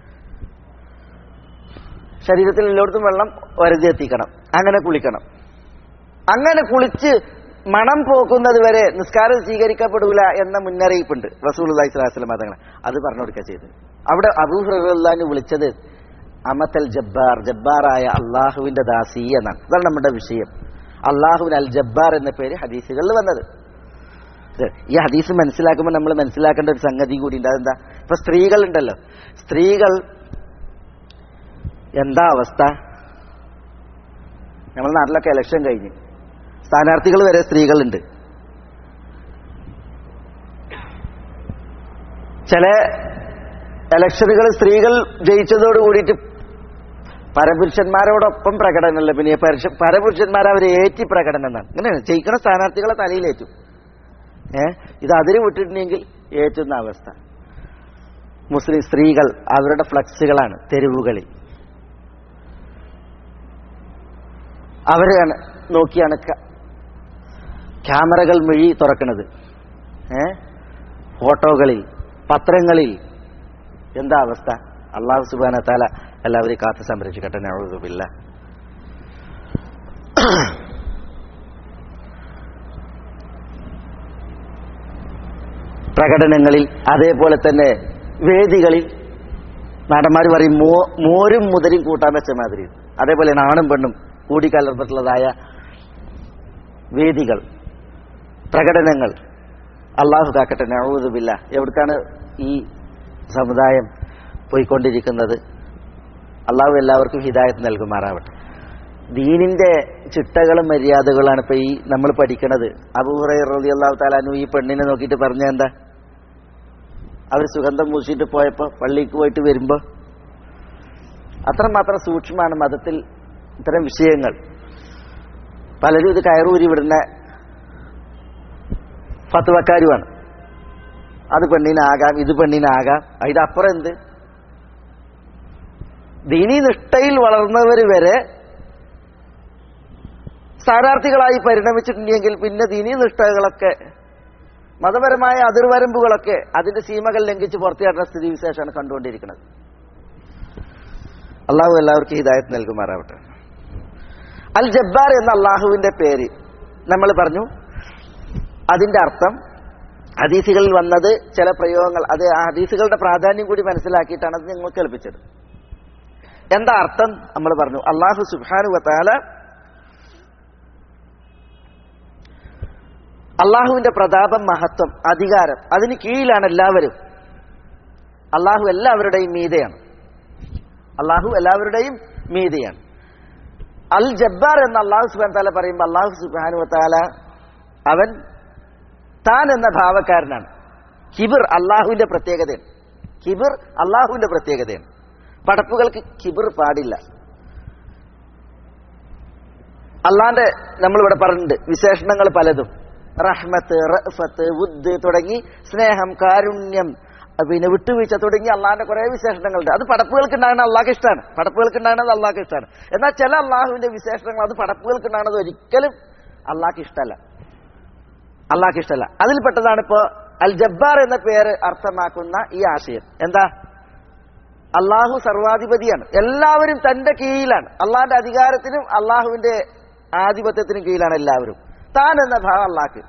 ശരീരത്തിൽ എല്ലായിടത്തും വെള്ളം വരുതി എത്തിക്കണം അങ്ങനെ കുളിക്കണം അങ്ങനെ കുളിച്ച് മണം പോക്കുന്നത് വരെ നിസ്കാരം സ്വീകരിക്കപ്പെടൂല എന്ന മുന്നറിയിപ്പുണ്ട് റസൂൽ അള്ളഹി സ്വലാസ്ലം മതങ്ങൾ അത് പറഞ്ഞു കൊടുക്കുക ചെയ്ത് അവിടെ അബൂഹുറാന് വിളിച്ചത് അമത്തൽ ജബ്ബാർ ജബ്ബാറായ അള്ളാഹുവിന്റെ ദാസി എന്നാണ് അതാണ് നമ്മുടെ വിഷയം അള്ളാഹുവിൻ അൽ ജബ്ബാർ എന്ന പേര് ഹദീസുകളിൽ വന്നത് ഈ ഹദീസ് മനസ്സിലാക്കുമ്പോൾ നമ്മൾ മനസ്സിലാക്കേണ്ട ഒരു സംഗതി കൂടി ഉണ്ട് അതെന്താ ഇപ്പൊ സ്ത്രീകൾ ഉണ്ടല്ലോ സ്ത്രീകൾ എന്താ അവസ്ഥ നമ്മുടെ നാട്ടിലൊക്കെ ഇലക്ഷൻ കഴിഞ്ഞ് സ്ഥാനാർത്ഥികൾ വരെ സ്ത്രീകളുണ്ട് ചില ഇലക്ഷനുകൾ സ്ത്രീകൾ ജയിച്ചതോട് കൂടിയിട്ട് പരപുരുഷന്മാരോടൊപ്പം പ്രകടനമല്ല പിന്നെ പരപുരുഷന്മാരെ അവരെ ഏറ്റി പ്രകടനം എന്നാണ് അങ്ങനെയാണ് ജയിക്കുന്ന സ്ഥാനാർത്ഥികളെ തലയിലേറ്റു ഏ ഇത് അതിര് വിട്ടിട്ടുണ്ടെങ്കിൽ ഏറ്റുന്ന അവസ്ഥ മുസ്ലിം സ്ത്രീകൾ അവരുടെ ഫ്ലക്സുകളാണ് തെരുവുകളിൽ അവരെയാണ് നോക്കിയാണ് ക്യാമറകൾ മിഴി തുറക്കുന്നത് ഏ ഫോട്ടോകളിൽ പത്രങ്ങളിൽ എന്താ അവസ്ഥ അള്ളാഹു സുബാന താല എല്ലാവരെയും കാത്ത് സംരക്ഷിക്കട്ടെ നഴുതുമില്ല പ്രകടനങ്ങളിൽ അതേപോലെ തന്നെ വേദികളിൽ നടന്മാർ പറയും മോ മോരും മുതലും കൂട്ടാൻ വെച്ച മാതിരി അതേപോലെ ആണും പെണ്ണും കൂടിക്കലർന്നിട്ടുള്ളതായ വേദികൾ പ്രകടനങ്ങൾ അള്ളാഹു കാക്കട്ടെ നഴുതുമില്ല എവിടേക്കാണ് ഈ സമുദായം പോയിക്കൊണ്ടിരിക്കുന്നത് അള്ളാഹു എല്ലാവർക്കും ഹിദായത്ത് നൽകുമാറാവട്ടെ ദീനിന്റെ ചിട്ടകളും മര്യാദകളാണ് ഇപ്പൊ ഈ നമ്മൾ പഠിക്കണത് അബൂഹുറൈ റതി അള്ളാഹു താലാനു ഈ പെണ്ണിനെ നോക്കിയിട്ട് പറഞ്ഞ എന്താ അവർ സുഗന്ധം പൂശിയിട്ട് പോയപ്പോ പള്ളിക്ക് പോയിട്ട് വരുമ്പോ അത്രമാത്രം സൂക്ഷ്മമാണ് മതത്തിൽ ഇത്തരം വിഷയങ്ങൾ പലരും ഇത് കയറൂരി വിടുന്ന ഫത്വക്കാരുമാണ് അത് പെണ്ണിനാകാം ഇത് പെണ്ണിനാകാം അതിനപ്പുറം എന്ത് ദീനി നിഷ്ഠയിൽ വളർന്നവർ വരെ സ്ഥാനാർത്ഥികളായി പരിണമിച്ചിട്ടുണ്ടെങ്കിൽ പിന്നെ ദീനി നിഷ്ഠകളൊക്കെ മതപരമായ അതിർവരമ്പുകളൊക്കെ അതിന്റെ സീമകൾ ലംഘിച്ച് പുറത്തിയാടുന്ന സ്ഥിതി വിശേഷമാണ് കണ്ടുകൊണ്ടിരിക്കുന്നത് അള്ളാഹു എല്ലാവർക്കും ഹിദായത്ത് നൽകുമാറാവട്ടെ അൽ ജബ്ബാർ എന്ന അള്ളാഹുവിന്റെ പേര് നമ്മൾ പറഞ്ഞു അതിന്റെ അർത്ഥം ഹദീസുകളിൽ വന്നത് ചില പ്രയോഗങ്ങൾ അത് ആ ഹദീസുകളുടെ പ്രാധാന്യം കൂടി മനസ്സിലാക്കിയിട്ടാണ് അത് നിങ്ങൾ കേൾപ്പിച്ചത് എന്താ അർത്ഥം നമ്മൾ പറഞ്ഞു അള്ളാഹു സുബാനു വത്താല അള്ളാഹുവിന്റെ പ്രതാപം മഹത്വം അധികാരം അതിന് കീഴിലാണ് എല്ലാവരും അള്ളാഹു എല്ലാവരുടെയും മീതയാണ് അള്ളാഹു എല്ലാവരുടെയും മീതയാണ് അൽ ജബ്ബാർ എന്ന അള്ളാഹു സുബാൻ താല പറയുമ്പോൾ അള്ളാഹു സുബാനു താല അവൻ താൻ എന്ന ഭാവക്കാരനാണ് കിബിർ അള്ളാഹുവിന്റെ പ്രത്യേകതയാണ് കിബിർ അള്ളാഹുവിന്റെ പ്രത്യേകതയാണ് പടപ്പുകൾക്ക് കിബിർ പാടില്ല അള്ളാന്റെ നമ്മളിവിടെ പറഞ്ഞിട്ടുണ്ട് വിശേഷണങ്ങൾ പലതും റഹ്മത്ത് റഫത്ത് വുദ് തുടങ്ങി സ്നേഹം കാരുണ്യം പിന്നെ വിട്ടുവീഴ്ച തുടങ്ങി അള്ളാഹിന്റെ കുറെ വിശേഷണങ്ങളുണ്ട് അത് പടപ്പുകൾക്ക് ഉണ്ടാകുന്ന അള്ളാഹ്ക്ക് ഇഷ്ടമാണ് പടപ്പുകൾക്ക് ഉണ്ടാകുന്നത് അള്ളാഹ്ക്ക് ഇഷ്ടമാണ് എന്നാൽ ചില അള്ളാഹുവിന്റെ വിശേഷണങ്ങൾ അത് പടപ്പുകൾക്ക് ഉണ്ടാകുന്നത് ഒരിക്കലും അള്ളാഹ്ക്ക് ഇഷ്ടമല്ല അള്ളാഹ്ക്ക് ഇഷ്ടമല്ല അതിൽപ്പെട്ടതാണ് ഇപ്പോ അൽ ജബ്ബാർ എന്ന പേര് അർത്ഥമാക്കുന്ന ഈ ആശയം എന്താ അള്ളാഹു സർവാധിപതിയാണ് എല്ലാവരും തന്റെ കീഴിലാണ് അള്ളാഹിന്റെ അധികാരത്തിനും അള്ളാഹുവിന്റെ ആധിപത്യത്തിനും കീഴിലാണ് എല്ലാവരും താൻ എന്ന ഭാവം അള്ളാഹ്ക്ക്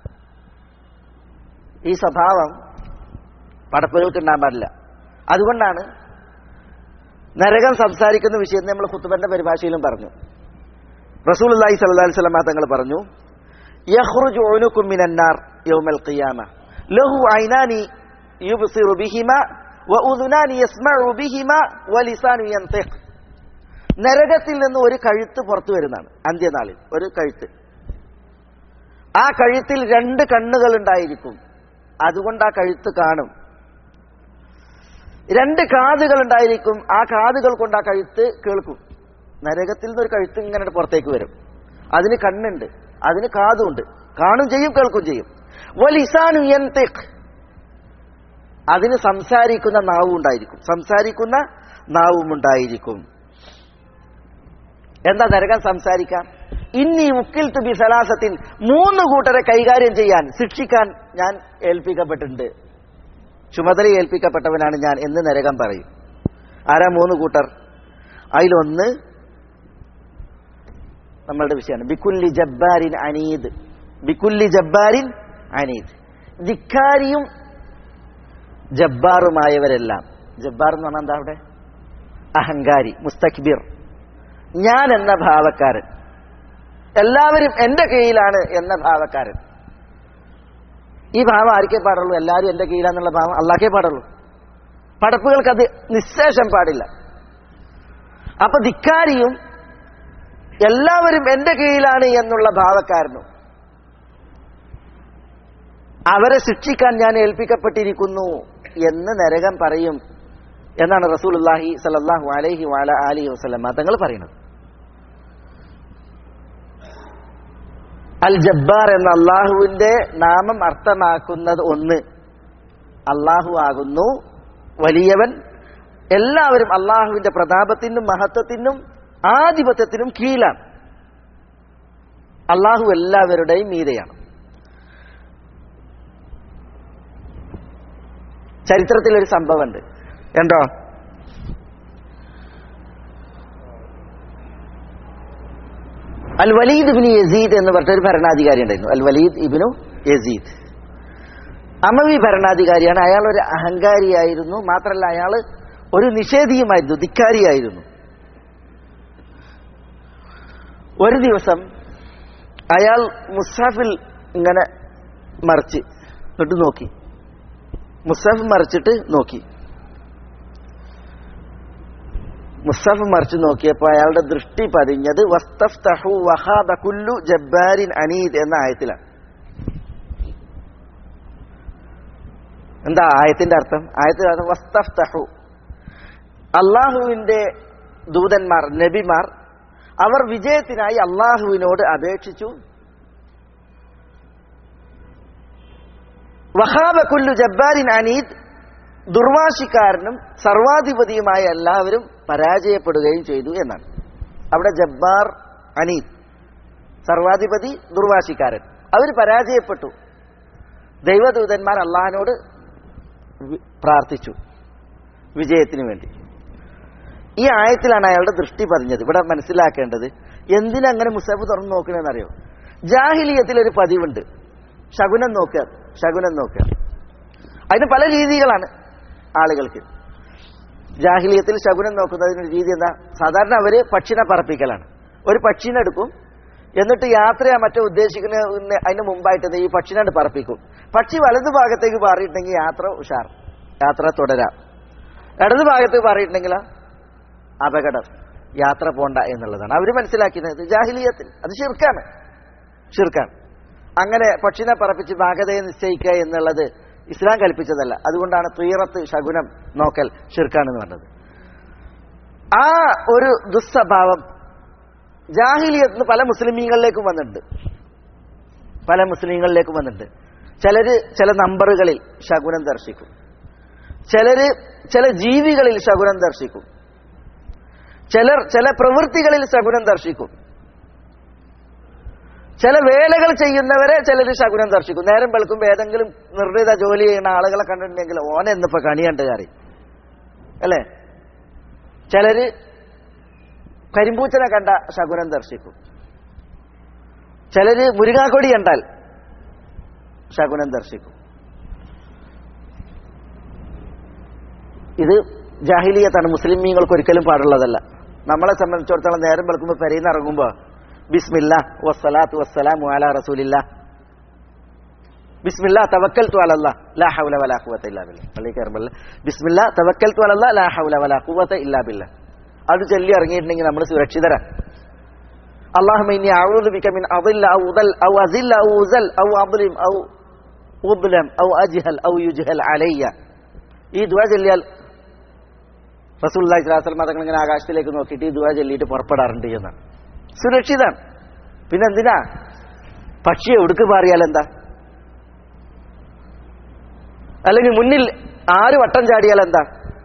ഈ സ്വഭാവം പടപ്പുകൾക്ക് ഉണ്ടാകാൻ പാടില്ല അതുകൊണ്ടാണ് നരകം സംസാരിക്കുന്ന വിഷയം നമ്മൾ ഖുത്തുബന്റെ പരിഭാഷയിലും പറഞ്ഞു റസൂൽ അള്ളാഹി സല്ലി സ്വലമ തങ്ങൾ പറഞ്ഞു യഖ്റുജു ഉനുകും മിനന്നാർ യൗമൽ ഖിയാമ ലഹു ഐനാനി യുബ്സിറു ബിഹിമ വഉദുനാനി യസ്മഉ ബിഹിമ വലിസാനു യൻതിഖ് നരകത്തിൽ നിന്ന് ഒരു കഴുത്ത് പുറത്തു വരുന്നതാണ് അന്ത്യനാളിൽ ഒരു കഴുത്ത് ആ കഴുത്തിൽ രണ്ട് കണ്ണുകൾ ഉണ്ടായിരിക്കും അതുകൊണ്ട് ആ കഴുത്ത് കാണും രണ്ട് കാതുകൾ ഉണ്ടായിരിക്കും ആ കാതുകൾ കൊണ്ട് ആ കഴുത്ത് കേൾക്കും നരകത്തിൽ നിന്ന് ഒരു കഴുത്ത് ഇങ്ങനെ പുറത്തേക്ക് വരും അതിന് കണ്ണുണ്ട് അതിന് കാതുണ്ട് കാണും ചെയ്യും കേൾക്കും ചെയ്യും വലിസാനു യൻതിഖ് അതിന് സംസാരിക്കുന്ന നാവും ഉണ്ടായിരിക്കും സംസാരിക്കുന്ന നാവും ഉണ്ടായിരിക്കും എന്താ നരകം സംസാരിക്കാം ഇന്നീ മുക്കിൽ തുബി സലാസത്തിൽ മൂന്ന് കൂട്ടരെ കൈകാര്യം ചെയ്യാൻ ശിക്ഷിക്കാൻ ഞാൻ ഏൽപ്പിക്കപ്പെട്ടിട്ടുണ്ട് ചുമതല ഏൽപ്പിക്കപ്പെട്ടവനാണ് ഞാൻ എന്ന് നരകം പറയും ആരാ മൂന്ന് കൂട്ടർ അതിലൊന്ന് നമ്മളുടെ വിഷയമാണ് ബിക്കുല്ലി ജബ്ബാരിൻ അനീദ് ബിക്കുല്ലി ജബ്ബാരിൻ അനീദ് ധിക്കാരിയും ജബ്ബാറുമായവരെല്ലാം ജബ്ബാർ എന്ന് പറഞ്ഞാൽ എന്താ അവിടെ അഹങ്കാരി മുസ്തഖ്ബിർ ഞാൻ എന്ന ഭാവക്കാരൻ എല്ലാവരും എന്റെ കീഴിലാണ് എന്ന ഭാവക്കാരൻ ഈ ഭാവം ആർക്കേ പാടുള്ളൂ എല്ലാവരും എന്റെ കീഴിലാന്നുള്ള ഭാവം അള്ളാഹ്ക്കേ പാടുള്ളൂ പടപ്പുകൾക്ക് അത് നിശേഷം പാടില്ല അപ്പൊ ധിക്കാരിയും എല്ലാവരും എന്റെ കീഴിലാണ് എന്നുള്ള ഭാവക്കാരനും അവരെ ശിക്ഷിക്കാൻ ഞാൻ ഏൽപ്പിക്കപ്പെട്ടിരിക്കുന്നു എന്ന് നരകം പറയും എന്നാണ് റസൂലുല്ലാഹി സലല്ലാഹു അലൈഹി വാല അലി വസ്ലമ തങ്ങൾ പറയുന്നത് അൽ ജബ്ബാർ എന്ന അള്ളാഹുവിന്റെ നാമം അർത്ഥമാക്കുന്നത് ഒന്ന് അള്ളാഹു ആകുന്നു വലിയവൻ എല്ലാവരും അള്ളാഹുവിന്റെ പ്രതാപത്തിനും മഹത്വത്തിനും ആധിപത്യത്തിനും കീഴിലാണ് അള്ളാഹു എല്ലാവരുടെയും മീതയാണ് ചരിത്രത്തിലൊരു സംഭവമുണ്ട് എന്തോ അൽ വലീദ് ഇബിന് യസീദ് എന്ന് പറഞ്ഞ ഒരു ഭരണാധികാരി ഉണ്ടായിരുന്നു അൽ വലീദ് ഇബിനു യസീദ് അമവി ഭരണാധികാരിയാണ് അയാൾ ഒരു അഹങ്കാരിയായിരുന്നു മാത്രമല്ല അയാൾ ഒരു നിഷേധിയുമായിരുന്നു ധിക്കാരിയായിരുന്നു ഒരു ദിവസം അയാൾ മുസാഫിൽ ഇങ്ങനെ മറിച്ച് എന്നിട്ട് നോക്കി മുസാഫ് മറിച്ചിട്ട് നോക്കി മുസ്തഫ് മറിച്ച് നോക്കിയപ്പോൾ അയാളുടെ ദൃഷ്ടി പതിഞ്ഞത് വസ്തഫ്തഹു വഹാബ കുല്ലു ജബ്ബാരിൻ അനീദ് എന്ന ആയത്തിലാണ് എന്താ ആയത്തിന്റെ അർത്ഥം ആയത്തിന്റെ അർത്ഥം വസ്തഫ്തഹു അള്ളാഹുവിന്റെ ദൂതന്മാർ നബിമാർ അവർ വിജയത്തിനായി അള്ളാഹുവിനോട് അപേക്ഷിച്ചു വഹാബ കുല്ലു ജബ്ബാരിൻ അനീദ് ദുർവാശിക്കാരനും സർവാധിപതിയുമായ എല്ലാവരും പരാജയപ്പെടുകയും ചെയ്തു എന്നാണ് അവിടെ ജബ്ബാർ അനീദ് സർവാധിപതി ദുർവാശിക്കാരൻ അവർ പരാജയപ്പെട്ടു ദൈവദൂതന്മാർ അള്ളാഹിനോട് വി- പ്രാർത്ഥിച്ചു വിജയത്തിന് വേണ്ടി ഈ ആയത്തിലാണ് അയാളുടെ ദൃഷ്ടി പതിഞ്ഞത് ഇവിടെ മനസ്സിലാക്കേണ്ടത് എന്തിനങ്ങനെ മുസഫ് തുറന്നു നോക്കണമെന്നറിയോ ജാഹിലിയത്തിൽ ഒരു പതിവുണ്ട് ശകുനം നോക്കുക ശകുനം നോക്കുക അതിന് പല രീതികളാണ് ആളുകൾക്ക് ജാഹിലിയത്തിൽ ശകുനം നോക്കുന്നതിന് രീതി എന്താ സാധാരണ അവര് പക്ഷിനെ പറപ്പിക്കലാണ് ഒരു പക്ഷിനെ എടുക്കും എന്നിട്ട് യാത്ര മറ്റോ ഉദ്ദേശിക്കുന്ന അതിന് മുമ്പായിട്ട് ഈ പക്ഷിനെ പറപ്പിക്കും പക്ഷി വലതു ഭാഗത്തേക്ക് പാറിയിട്ടുണ്ടെങ്കിൽ യാത്ര ഉഷാർ യാത്ര തുടരാം ഇടതു ഭാഗത്തേക്ക് പാറിയിട്ടുണ്ടെങ്കിൽ അപകടം യാത്ര പോണ്ട എന്നുള്ളതാണ് അവർ മനസ്സിലാക്കുന്നത് ജാഹിലിയത്തിൽ അത് ഷിർക്കാണ് ഷിർക്കാണ് അങ്ങനെ പക്ഷിനെ പറപ്പിച്ച് ഭാഗതയെ നിശ്ചയിക്കുക എന്നുള്ളത് ഇസ്ലാം കൽപ്പിച്ചതല്ല അതുകൊണ്ടാണ് തുയറത്ത് ശകുനം നോക്കൽ ഷിർക്കാണെന്ന് പറഞ്ഞത് ആ ഒരു ദുസ്വഭാവം ജാഹിലിയത്തിന് പല മുസ്ലിമീങ്ങളിലേക്കും വന്നിട്ടുണ്ട് പല മുസ്ലിങ്ങളിലേക്കും വന്നിട്ടുണ്ട് ചിലര് ചില നമ്പറുകളിൽ ശകുനം ദർശിക്കും ചിലര് ചില ജീവികളിൽ ശകുനം ദർശിക്കും ചിലർ ചില പ്രവൃത്തികളിൽ ശകുനം ദർശിക്കും ചില വേലകൾ ചെയ്യുന്നവരെ ചിലർ ശകുനം ദർശിക്കും നേരം വെളുക്കുമ്പോൾ ഏതെങ്കിലും നിർണിത ജോലി ചെയ്യുന്ന ആളുകളെ കണ്ടിട്ടുണ്ടെങ്കിൽ ഓനെ എന്നിപ്പോ കണി കണ്ട് കയറി അല്ലേ ചിലര് കരിമ്പൂച്ചനെ കണ്ട ശകുനം ദർശിക്കും ചിലര് മുരുകാക്കൊടി കണ്ടാൽ ശകുനം ദർശിക്കും ഇത് ജാഹിലിയത്താണ് മുസ്ലിമീങ്ങൾക്ക് ഒരിക്കലും പാടുള്ളതല്ല നമ്മളെ സംബന്ധിച്ചിടത്തോളം നേരം വെളുക്കുമ്പോൾ പെരയിൽ നിന്ന് ഇറങ്ങുമ്പോൾ ബിസ്മില്ല വസ്സലാത്തു വസ്സലാമു അലാ റസൂലില്ല ബിസ്മില്ല തവക്കൽത്തു അലല്ല ലാ ഹൗല വലാ ഖുവത ഇല്ലാ ബില്ല പള്ളി കയറുമ്പോൾ ബിസ്മില്ല തവക്കൽത്തു അലല്ല ലാ ഹൗല വലാ ഖുവത ഇല്ലാ ബില്ല അത് ചൊല്ലി ഇറങ്ങിയിട്ടുണ്ടെങ്കിൽ നമ്മൾ സുരക്ഷിതരാണ് اللهم إني أعوذ بك من أضل أو ضل أو أزل أو أزل أو أظلم أو أظلم أو أجهل أو يجهل علي ഈ ദുവ ചൊല്ലിയാൽ റസൂല്ലാഹി സ്വലാസ്ലം തങ്ങൾ ഇങ്ങനെ ആകാശത്തിലേക്ക് നോക്കിയിട്ട് ഈ ദുവ ചൊല്ലിയിട്ട് പുറപ്പെടാറുണ്ട് എന്നാണ് സുരക്ഷിതാണ് പിന്നെ എന്തിനാ പക്ഷിയെ ഒടുക്ക് മാറിയാൽ എന്താ അല്ലെങ്കിൽ മുന്നിൽ ആര് വട്ടം ചാടിയാൽ എന്താ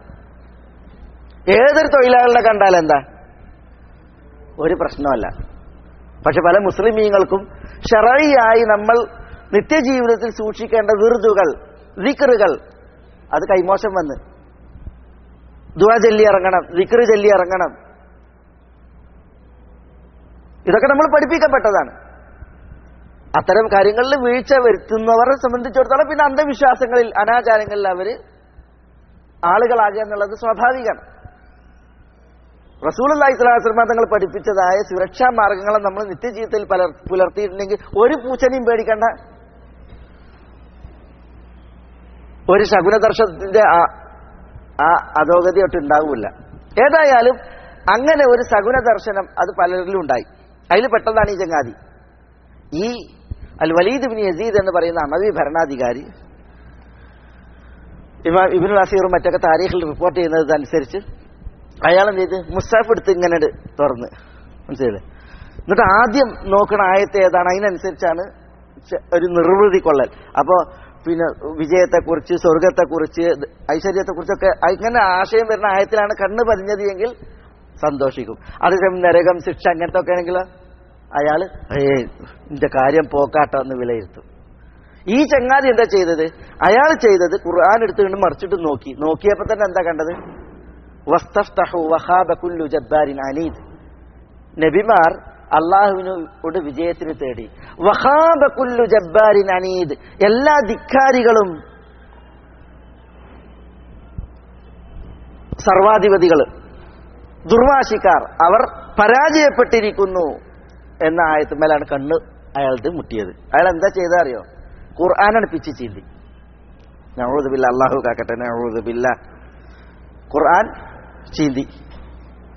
ഏതൊരു തൊഴിലാളികളെ കണ്ടാൽ എന്താ ഒരു പ്രശ്നമല്ല പക്ഷെ പല മുസ്ലിമീങ്ങൾക്കും ഷറയായി നമ്മൾ നിത്യജീവിതത്തിൽ സൂക്ഷിക്കേണ്ട വിറുതുകൾ വിക്റുകൾ അത് കൈമോശം വന്ന് ദുവ ചൊല്ലി ഇറങ്ങണം വിക്റ് ചൊല്ലി ഇറങ്ങണം ഇതൊക്കെ നമ്മൾ പഠിപ്പിക്കപ്പെട്ടതാണ് അത്തരം കാര്യങ്ങളിൽ വീഴ്ച വരുത്തുന്നവരെ സംബന്ധിച്ചിടത്തോളം പിന്നെ അന്ധവിശ്വാസങ്ങളിൽ അനാചാരങ്ങളിൽ അവര് ആളുകളാകുക എന്നുള്ളത് സ്വാഭാവികമാണ് റസൂൽ അള്ളാഹി സ്വലാസ്ലമ തങ്ങൾ പഠിപ്പിച്ചതായ സുരക്ഷാ മാർഗങ്ങളെ നമ്മൾ നിത്യജീവിതത്തിൽ പലർ പുലർത്തിയിട്ടുണ്ടെങ്കിൽ ഒരു പൂച്ചനെയും പേടിക്കേണ്ട ഒരു ശകുനദർശനത്തിന്റെ ആ ആ അധോഗതി ഒട്ട് ഉണ്ടാവില്ല ഏതായാലും അങ്ങനെ ഒരു സഗുണ ദർശനം അത് പലരിലും ഉണ്ടായി അതിൽ പെട്ടതാണ് ഈ ചങ്ങാതി ഈ അൽ വലീദ് ബിൻ യസീദ് എന്ന് പറയുന്ന അമവി ഭരണാധികാരി ഇമാം ഇബിൻ അസീറും മറ്റൊക്കെ താരീഖിൽ റിപ്പോർട്ട് ചെയ്യുന്നത് അനുസരിച്ച് അയാൾ എന്ത് ചെയ്ത് മുസ്താഫ് എടുത്ത് ഇങ്ങനെ തുറന്ന് മനസ്സിലായില്ലേ എന്നിട്ട് ആദ്യം നോക്കണ ആയത്തെ ഏതാണ് അതിനനുസരിച്ചാണ് ചെ- ഒരു നിർവൃതി കൊള്ളൽ അപ്പോൾ പിന്നെ വിജയത്തെക്കുറിച്ച് സ്വർഗത്തെക്കുറിച്ച് ഐശ്വര്യത്തെക്കുറിച്ചൊക്കെ ഇങ്ങനെ ആശയം വരുന്ന ആയത്തിലാണ് കണ്ണ് പതിഞ്ഞത് എങ്കിൽ സന്തോഷിക്കും അതേസമയം നരകം ശിക്ഷ അങ്ങനത്തെ ഒക്കെ ആണെങ്കിൽ അയാൾ ഏ എന്റെ കാര്യം പോക്കാട്ടോ എന്ന് വിലയിരുത്തും ഈ ചങ്ങാതി എന്താ ചെയ്തത് അയാൾ ചെയ്തത് ഖുർആൻ എടുത്തുകൊണ്ട് മറിച്ചിട്ട് നോക്കി നോക്കിയപ്പോ തന്നെ എന്താ കണ്ടത് വസ്തഫ്തഹു വഹാബ കുല്ലു ജബ്ബാരിൻ അനീദ് നബിമാർ അള്ളാഹുവിനോട് വിജയത്തിന് തേടി വഹാബ കുല്ലു ജബ്ബാരിൻ അനീദ് എല്ലാ ധിക്കാരികളും സർവാധിപതികൾ ദുർവാശിക്കാർ അവർ പരാജയപ്പെട്ടിരിക്കുന്നു എന്ന ആയത്തുമേലാണ് കണ്ണ് അയാളുടെ മുട്ടിയത് അയാൾ എന്താ ചെയ്താ അറിയോ ഖുർആനാണ് പിച്ച് ചീന്തി നവൂദുബില്ല അള്ളാഹു കാക്കട്ടെ നവൂദുബില്ല ഖുർആൻ ചീന്തി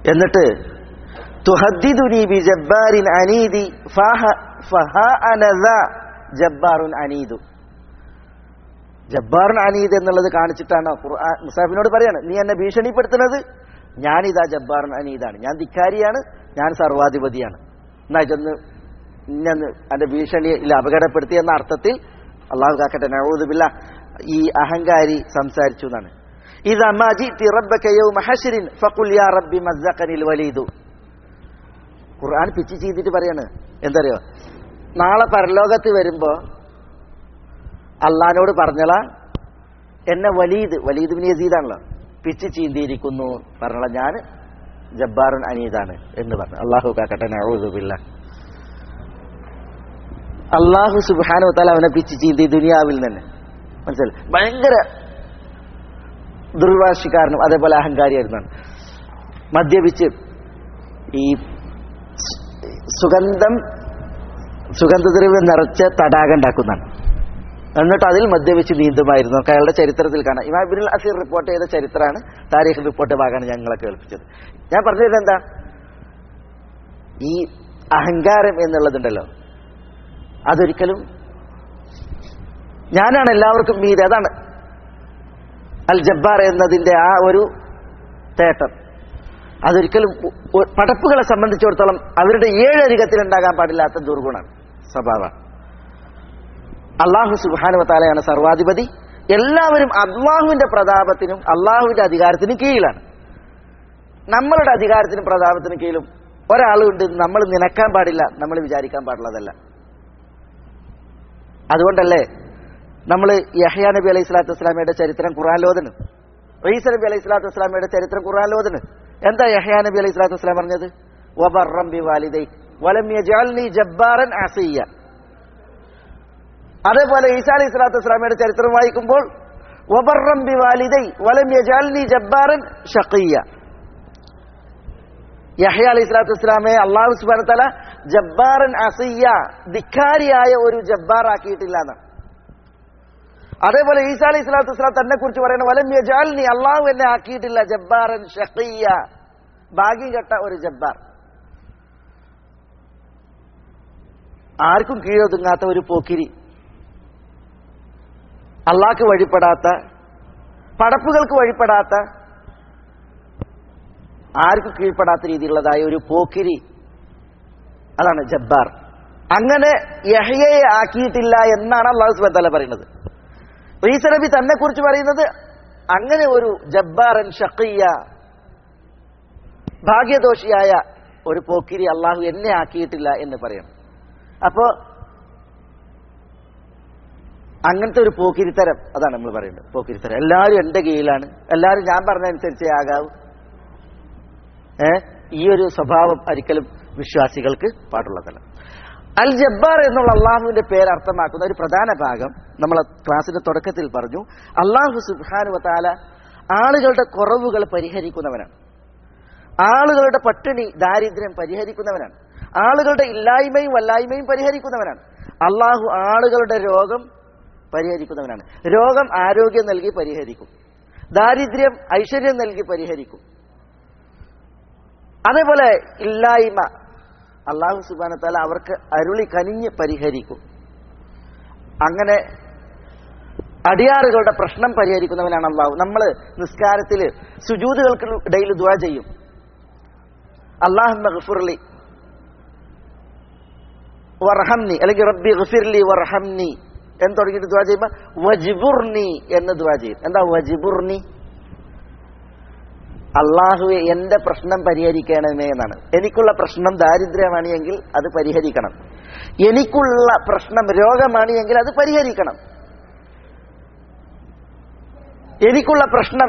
എന്നിട്ട് തുഹദ്ദിദുനി ബി ജബ്ബാരിൻ അനീദി ഫഹ ഫഹാ അനദ ജബ്ബാറുൻ അനീദു ജബ്ബാറുൻ അനീദ് എന്നുള്ളത് കാണിച്ചിട്ടാണ് ഖുർആൻ മുസാഫിനോട് പറയാണ് നീ എന്നെ ഭീഷണിപ്പെടുത്തുന്നത് ഞാനിതാ ജബ്ബാറുൻ അനീദാണ് ഞാൻ ധിക്കാരിയാണ് ഞാൻ സർവാധിപതിയാണ് എന്നാ ഇതൊന്ന് ഇന്നെ എന്റെ ഭീഷണിയിൽ അപകടപ്പെടുത്തി എന്ന അർത്ഥത്തിൽ അള്ളാഹു കാക്കട്ടെ നഴൂതുബില്ല ഈ അഹങ്കാരി സംസാരിച്ചു എന്നാണ് ഇത് അമ്മാജി റബ്ബക്കയോ മഹഷരിൻ ഫക്കുൽ യാ റബ്ബി മസ്സഖനിൽ വലീദു ഖുർആൻ പിച്ച് ചെയ്തിട്ട് പറയാണ് എന്തറിയോ നാളെ പരലോകത്ത് വരുമ്പോ അള്ളഹാനോട് പറഞ്ഞള എന്നെ വലീദ് വലീദ് ബിൻ യസീദാണല്ലോ പിച്ച് ചീന്തിയിരിക്കുന്നു പറഞ്ഞള ഞാൻ ജബ്ബാറുൻ അനീതാണ് എന്ന് പറഞ്ഞു അള്ളാഹു കാക്കട്ടെ നഴൂതുബില്ല അള്ളാഹു സുബാനു താല അവനെ പിച്ച് ചീന്തി ദുനിയാവിൽ തന്നെ മനസ്സിലായി ഭയങ്കര ദുർവാശിക്കാരനും അതേപോലെ അഹങ്കാരിയായിരുന്നാണ് മദ്യപിച്ച് ഈ സുഗന്ധം സുഗന്ധദ്രവ്യം നിറച്ച തടാകം ഉണ്ടാക്കുന്നതാണ് എന്നിട്ട് അതിൽ മദ്യപിച്ച് നീന്തുമായിരുന്നു നമുക്ക് അയാളുടെ ചരിത്രത്തിൽ കാണാം ഇമാം ബിൻ അസീർ റിപ്പോർട്ട് ചെയ്ത ചരിത്രമാണ് താരീഖ് റിപ്പോർട്ട് ഭാഗമാണ് ഞങ്ങളെ കേൾപ്പിച്ചത് ഞാൻ പറഞ്ഞത് എന്താ ഈ അഹങ്കാരം എന്നുള്ളതുണ്ടല്ലോ അതൊരിക്കലും ഞാനാണ് എല്ലാവർക്കും മീത് അതാണ് അൽ ജബ്ബാർ എന്നതിന്റെ ആ ഒരു തേട്ടം അതൊരിക്കലും പടപ്പുകളെ സംബന്ധിച്ചിടത്തോളം അവരുടെ ഏഴരികത്തിൽ ഉണ്ടാകാൻ പാടില്ലാത്ത ദുർഗുണമാണ് സ്വഭാവം അള്ളാഹു സുബാനുവത്താലയാണ് സർവാധിപതി എല്ലാവരും അള്ളാഹുവിന്റെ പ്രതാപത്തിനും അള്ളാഹുവിന്റെ അധികാരത്തിനും കീഴിലാണ് നമ്മളുടെ അധികാരത്തിനും പ്രതാപത്തിനും കീഴിലും ഒരാളുണ്ട് നമ്മൾ നിനക്കാൻ പാടില്ല നമ്മൾ വിചാരിക്കാൻ പാടുള്ളതല്ല അതുകൊണ്ടല്ലേ നമ്മൾ യഹ്യാ നബി അലൈഹി സ്വലാത്തു വസ്സലാമയുടെ ചരിത്രം ഖുറാലോദന് റീസ നബി അലൈഹി സ്വലാത്തു വസ്സലാമയുടെ ചരിത്രം ഖുറാലോദന് എന്താ യഹ്യാ നബി അലൈഹി സ്വലാത്തു വസ്സലാം പറഞ്ഞത് വബർറം ബി വാലിദൈ വലം യജഅൽനി ജബ്ബാറൻ അസിയ അതേപോലെ ഈസാ അലൈഹി സ്വലാത്തു വസ്സലാമയുടെ ചരിത്രം വായിക്കുമ്പോൾ വബർറം ബി വാലിദൈ വലം യജഅൽനി ജബ്ബാറൻ ഷഖിയ യഹ്യ അലൈഹി സ്വലാത്തു വസ്സലാമെ അള്ളാഹു സുബ്ഹാനഹു തആല ജബ്ബാറൻ അസിയ ധിക്കാരിയായ ഒരു ജബ്ബാർ ആക്കിയിട്ടില്ല എന്നാണ് അതേപോലെ ഈസാ അലൈഹി സ്വലാത്തു വസ്സലാം തന്നെ കുറിച്ച് പറയുന്ന വലം യജാലിനി അള്ളാഹു എന്നെ ആക്കിയിട്ടില്ല ജബ്ബാറൻ ഷഖിയ ഭാഗ്യം കെട്ട ഒരു ജബ്ബാർ ആർക്കും കീഴൊതുങ്ങാത്ത ഒരു പോക്കിരി അള്ളാഹ്ക്ക് വഴിപ്പെടാത്ത പടപ്പുകൾക്ക് വഴിപ്പെടാത്ത ആർക്കും കീഴ്പ്പെടാത്ത രീതിയിലുള്ളതായ ഒരു പോക്കിരി അതാണ് ജബ്ബാർ അങ്ങനെ യഹ്യയെ ആക്കിയിട്ടില്ല എന്നാണ് അള്ളാഹു സുബാൻ തല പറയുന്നത് ഈസ നബി തന്നെ കുറിച്ച് പറയുന്നത് അങ്ങനെ ഒരു ജബ്ബാറൻ ഷക്കിയ ഭാഗ്യദോഷിയായ ഒരു പോക്കിരി അള്ളാഹു എന്നെ ആക്കിയിട്ടില്ല എന്ന് പറയണം അപ്പോ അങ്ങനത്തെ ഒരു പോക്കിരിത്തരം അതാണ് നമ്മൾ പറയുന്നത് പോക്കിരിത്തരം എല്ലാവരും എന്റെ കീഴിലാണ് എല്ലാവരും ഞാൻ പറഞ്ഞതനുസരിച്ചേ ആകാവൂ ഏ ഈ ഒരു സ്വഭാവം ഒരിക്കലും വിശ്വാസികൾക്ക് പാടുള്ളതല്ല അൽ ജബ്ബാർ എന്നുള്ള അള്ളാഹുവിന്റെ പേര് അർത്ഥമാക്കുന്ന ഒരു പ്രധാന ഭാഗം നമ്മൾ ക്ലാസിന്റെ തുടക്കത്തിൽ പറഞ്ഞു അള്ളാഹു സുബാനു താല ആളുകളുടെ കുറവുകൾ പരിഹരിക്കുന്നവനാണ് ആളുകളുടെ പട്ടിണി ദാരിദ്ര്യം പരിഹരിക്കുന്നവനാണ് ആളുകളുടെ ഇല്ലായ്മയും വല്ലായ്മയും പരിഹരിക്കുന്നവനാണ് അള്ളാഹു ആളുകളുടെ രോഗം പരിഹരിക്കുന്നവനാണ് രോഗം ആരോഗ്യം നൽകി പരിഹരിക്കും ദാരിദ്ര്യം ഐശ്വര്യം നൽകി പരിഹരിക്കും അതേപോലെ ഇല്ലായ്മ അള്ളാഹു സുബാനത്താല അവർക്ക് അരുളി കനിഞ്ഞ് പരിഹരിക്കും അങ്ങനെ അടിയാറുകളുടെ പ്രശ്നം പരിഹരിക്കുന്നവനാണ് അള്ളാഹു നമ്മൾ നിസ്കാരത്തിൽ സുജൂതുകൾക്ക് ഇടയിൽ ദുവാ ചെയ്യും അള്ളാഹു ഗഫുർലി വർഹംനി അല്ലെങ്കിൽ റബ്ബി ഗഫിർലി വർഹംനി എന്ന് തുടങ്ങിയിട്ട് ദുവാ ചെയ്യുമ്പോൾ വജിബുർനി എന്ന് ദുവാ ചെയ്യും എന്താ വജിബുർനി അള്ളാഹുവെ എന്റെ പ്രശ്നം പരിഹരിക്കണമേ എന്നാണ് എനിക്കുള്ള പ്രശ്നം ദാരിദ്ര്യമാണ് എങ്കിൽ അത് പരിഹരിക്കണം എനിക്കുള്ള പ്രശ്നം രോഗമാണ് എങ്കിൽ അത് പരിഹരിക്കണം എനിക്കുള്ള പ്രശ്നം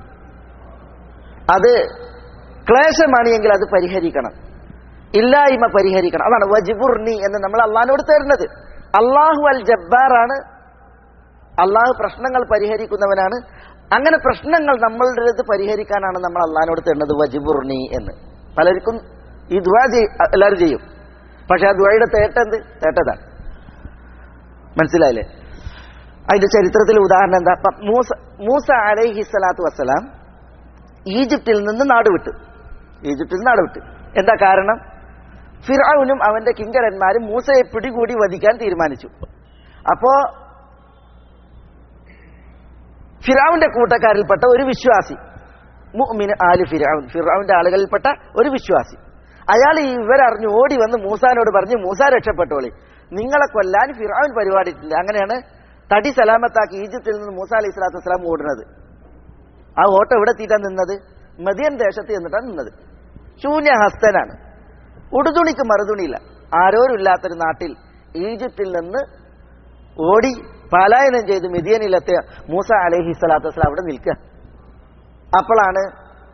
അത് ക്ലേശമാണ് എങ്കിൽ അത് പരിഹരിക്കണം ഇല്ലായ്മ പരിഹരിക്കണം അതാണ് വജിബുർനി എന്ന് നമ്മൾ അള്ളാഹിനോട് തരുന്നത് അള്ളാഹു അൽ ജബ്ബാറാണ് അള്ളാഹു പ്രശ്നങ്ങൾ പരിഹരിക്കുന്നവനാണ് അങ്ങനെ പ്രശ്നങ്ങൾ നമ്മളുടെ അടുത്ത് പരിഹരിക്കാനാണ് നമ്മൾ അള്ളഹാനോട് തരുന്നത് വജിബുർണി എന്ന് പലർക്കും ഈ ദുവാ ചെയ് എല്ലാവരും ചെയ്യും പക്ഷെ ആ ദുവയുടെ തേട്ടെന്ത് തേട്ടതാണ് മനസ്സിലായില്ലേ അതിന്റെ ചരിത്രത്തിൽ ഉദാഹരണം എന്താ മൂസ മൂസ അലൈഹി സ്വലാത്തു വസ്സലാം ഈജിപ്തിൽ നിന്ന് നാട് വിട്ടു ഈജിപ്തിൽ നിന്ന് നാടുവിട്ട് എന്താ കാരണം ഫിറൌനും അവന്റെ കിങ്കരന്മാരും മൂസയെ പിടികൂടി വധിക്കാൻ തീരുമാനിച്ചു അപ്പോ ഫിറാവിന്റെ കൂട്ടക്കാരിൽപ്പെട്ട ഒരു വിശ്വാസി മുഅ്മിന് ആല് ഫിറാവുൻ ഫിറാവിന്റെ ആളുകളിൽപ്പെട്ട ഒരു വിശ്വാസി അയാൾ ഈ ഇവരറിഞ്ഞു ഓടി വന്ന് മൂസാനോട് പറഞ്ഞു മൂസ രക്ഷപ്പെട്ടോളി നിങ്ങളെ കൊല്ലാൻ ഫിറാവിൻ പരിപാടിയിട്ടില്ല അങ്ങനെയാണ് തടി സലാമത്താക്കി ഈജിപ്തിൽ നിന്ന് മൂസ അലൈഹി സ്വലാത്തു വസ്സലാം ഓടുന്നത് ആ ഓട്ടം എവിടെ എത്തിയിട്ടാ നിന്നത് മദിയൻ ദേശത്ത് എന്നിട്ടാണ് നിന്നത് ശൂന്യഹസ്തനാണ് ഉടുതുണിക്ക് മറുതുണിയില്ല ആരോരുമില്ലാത്തൊരു നാട്ടിൽ ഈജിപ്തിൽ നിന്ന് ഓടി പലായനം ചെയ്ത് മിതിയനിലെത്തിയ മൂസ അലൈഹി സ്വലാത്തു വസ്സലാം അവിടെ നിൽക്കുക അപ്പോഴാണ്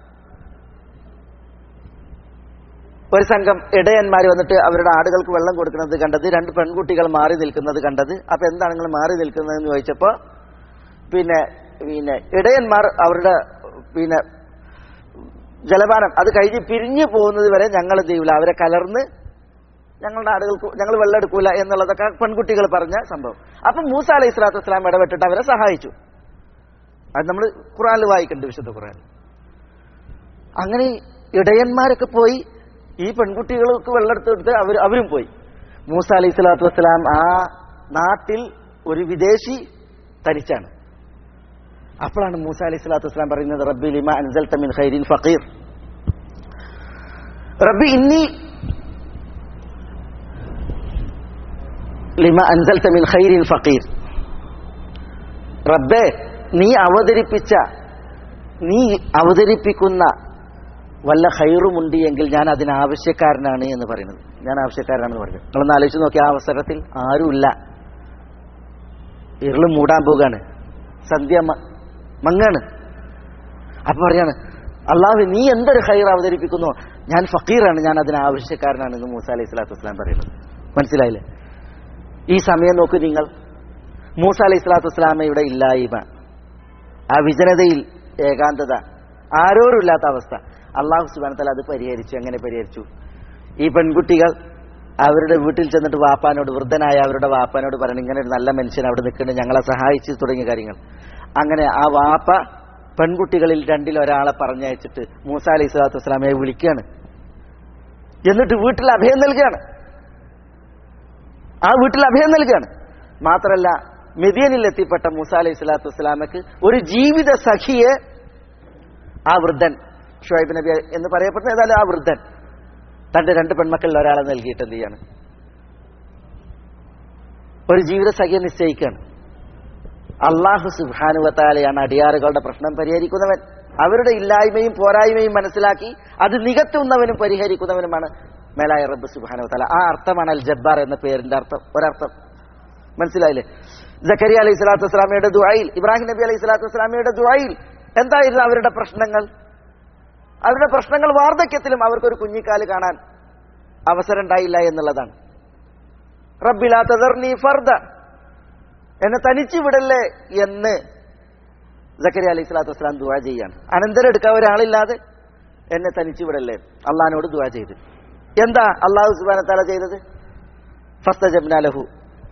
ഒരു സംഘം ഇടയന്മാർ വന്നിട്ട് അവരുടെ ആടുകൾക്ക് വെള്ളം കൊടുക്കുന്നത് കണ്ടത് രണ്ട് പെൺകുട്ടികൾ മാറി നിൽക്കുന്നത് കണ്ടത് അപ്പൊ എന്താണ് നിങ്ങൾ മാറി നിൽക്കുന്നതെന്ന് ചോദിച്ചപ്പോ പിന്നെ പിന്നെ ഇടയന്മാർ അവരുടെ പിന്നെ ജലപാനം അത് കഴിഞ്ഞ് പിരിഞ്ഞു പോകുന്നത് വരെ ഞങ്ങൾ എന്ത് ചെയ്യൂല അവരെ കലർന്ന് ഞങ്ങളുടെ ആടുകൾക്ക് ഞങ്ങൾ വെള്ളം എടുക്കൂല എന്നുള്ളതൊക്കെ പെൺകുട്ടികൾ പറഞ്ഞ സംഭവം അപ്പം മൂസ അലൈഹി സ്വലാത്തു വസ്സലാം ഇടപെട്ടിട്ട് അവരെ സഹായിച്ചു അത് നമ്മൾ ഖുറാനിൽ വായിക്കുന്നുണ്ട് വിശുദ്ധ ഖുറാൻ അങ്ങനെ ഇടയന്മാരൊക്കെ പോയി ഈ പെൺകുട്ടികൾക്ക് വെള്ളമെടുത്ത് കൊടുത്ത് അവർ അവരും പോയി മൂസ അലൈഹി സ്വലാത്തു വസ്സലാം ആ നാട്ടിൽ ഒരു വിദേശി തനിച്ചാണ് അപ്പോഴാണ് മൂസ അലൈഹി സ്വലാത്തു വസ്സലാം പറയുന്നത് റബ്ബി ലിമ അൻസൽത മിൻ ഖൈരിൻ ഫഖീർ റബ്ബി ഇന്നി ലിമ അൻസൽത മിൻ ഖൈരിൻ ഫഖീർ റബ്ബേ നീ അവതരിപ്പിച്ച നീ അവതരിപ്പിക്കുന്ന വല്ല ഹൈറുമുണ്ട് എങ്കിൽ ഞാൻ അതിന് ആവശ്യക്കാരനാണ് എന്ന് പറയുന്നത് ഞാൻ ആവശ്യക്കാരനാണെന്ന് പറയുന്നത് നിങ്ങളൊന്ന് ആലോചിച്ച് നോക്കിയ ആ അവസരത്തിൽ ആരുമില്ല ഇരുള് മൂടാൻ പോകാണ് സന്ധ്യ മ- മങ്ങാണ് അപ്പൊ പറയാണ് അള്ളാഹു നീ എന്തൊരു ഹൈർ അവതരിപ്പിക്കുന്നു ഞാൻ ഫക്കീറാണ് ഞാൻ അതിന് ആവശ്യക്കാരനാണ് എന്ന് മൂസ അലൈഹി സ്വലാത്തു വസ്സലാം പറയുന്നത് മനസ്സിലായില്ലേ ഈ സമയം നോക്കൂ നിങ്ങൾ മൂസ അലൈഹി സ്വലാത്തു വസ്സലാമയുടെ ഇല്ലായ്മ ആ വിജനതയിൽ ഏകാന്തത ആരോരുമില്ലാത്ത അവസ്ഥ അള്ളാഹു സുബാനത്തല അത് പരിഹരിച്ചു എങ്ങനെ പരിഹരിച്ചു ഈ പെൺകുട്ടികൾ അവരുടെ വീട്ടിൽ ചെന്നിട്ട് വാപ്പാനോട് വൃദ്ധനായ അവരുടെ വാപ്പാനോട് പറയണം ഇങ്ങനെ ഒരു നല്ല മനുഷ്യൻ അവിടെ നിൽക്കുന്നുണ്ട് ഞങ്ങളെ സഹായിച്ചു തുടങ്ങിയ കാര്യങ്ങൾ അങ്ങനെ ആ വാപ്പ പെൺകുട്ടികളിൽ രണ്ടിൽ ഒരാളെ പറഞ്ഞയച്ചിട്ട് മൂസ അലൈഹി സ്വലാത്തു വസ്സലാമയെ വിളിക്കുകയാണ് എന്നിട്ട് വീട്ടിൽ അഭയം നൽകുകയാണ് ആ വീട്ടിൽ അഭയം നൽകുകയാണ് മാത്രല്ല മെദിയനിൽ എത്തിപ്പെട്ട മൂസ അലൈഹി സ്വലാത്തു വസ്സലാമക്ക് ഒരു ജീവിത സഖിയെ ആ വൃദ്ധൻ ഷുഹൈബ് നബി എന്ന് പറയപ്പെടുന്ന ഏതായാലും ആ വൃദ്ധൻ തന്റെ രണ്ട് പെൺമക്കളിൽ ഒരാളെ നൽകിയിട്ട് എന്ത് ചെയ്യാണ് ഒരു ജീവിത സഖിയെ നിശ്ചയിക്കുകയാണ് അള്ളാഹു സുബാനുവത്താലെയാണ് അടിയാറുകളുടെ പ്രശ്നം പരിഹരിക്കുന്നവൻ അവരുടെ ഇല്ലായ്മയും പോരായ്മയും മനസ്സിലാക്കി അത് നികത്തുന്നവനും പരിഹരിക്കുന്നവനുമാണ് മേലായ റബ്ബ് സുബാനുവത്താല ആ അർത്ഥമാണ് അൽ ജബ്ബാർ എന്ന പേരിന്റെ അർത്ഥം ഒരർത്ഥം മനസ്സിലായില്ലേ ജക്കരിയ അലൈഹി സ്വലാത്തു വസ്സലാമയുടെ ദുആയിൽ ഇബ്രാഹിം നബി അലൈഹി സ്വലാത്തു വസ്സലാമയുടെ ദുആയിൽ എന്തായിരുന്നു അവരുടെ പ്രശ്നങ്ങൾ അവരുടെ പ്രശ്നങ്ങൾ വാർദ്ധക്യത്തിലും അവർക്കൊരു കുഞ്ഞിക്കാല് കാണാൻ അവസരം ഉണ്ടായില്ല എന്നുള്ളതാണ് റബ്ബിലാ തദർനി ഫർദ എന്നെ തനിച്ചു വിടല്ലേ എന്ന് ജക്കരിയ അലൈഹി സ്വലാത്തു വസ്സലാം ദുആ ചെയ്യാണ് അനന്തരം എടുക്കാൻ ഒരാളില്ലാതെ എന്നെ തനിച്ചു വിടല്ലേ അള്ളഹാനോട് ദുആ ചെയ്ത് എന്താ അള്ളാഹു സുബാന തല ചെയ്തത് ഫസ്തജബ്നാലഹു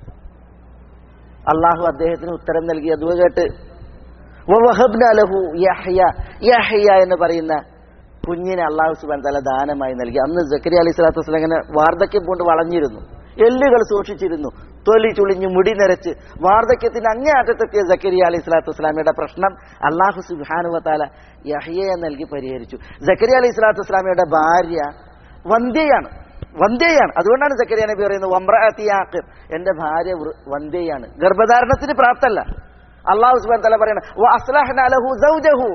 അള്ളാഹു അദ്ദേഹത്തിന് ഉത്തരം നൽകിയ ദുവ കേട്ട് വവഹബ്നാ ലഹു യഹ്യ യഹ്യ എന്ന് പറയുന്ന കുഞ്ഞിനെ അള്ളാഹു സുബാൻ തല ദാനമായി നൽകി അന്ന് ജക്കരിയ അലൈഹി സ്വലാത്തു വസ്സലാം ഇങ്ങനെ വാർദ്ധക്യം കൊണ്ട് വളഞ്ഞിരുന്നു എല്ലുകൾ സൂക്ഷിച്ചിരുന്നു തൊലി ചുളിഞ്ഞു മുടി നിറച്ച് വാർദ്ധക്യത്തിന് അങ്ങേ അറ്റത്തെത്തിയ ജക്കരിയ അലൈഹി സ്വലാത്തു വസ്സലാമയുടെ പ്രശ്നം അള്ളാഹു സുബാനുവത്താല യഹ്യയെ നൽകി പരിഹരിച്ചു ജക്കരിയ അലൈഹി സ്വലാത്തു വസ്സലാമയുടെ ഭാര്യ വന്ധ്യയാണ് വന്ധ്യയാണ് അതുകൊണ്ടാണ് ജക്കരിയ നബി പറയുന്നത് വമ്രഅത്തിയാഖിർ എന്റെ ഭാര്യ വൃ- വന്ധ്യയാണ് ഗർഭധാരണത്തിന് പ്രാപ്തല്ല അള്ളാഹു സുബാൻ തല പറയണം "വ അസ്ലഹ്ന ലഹു സൗജഹു."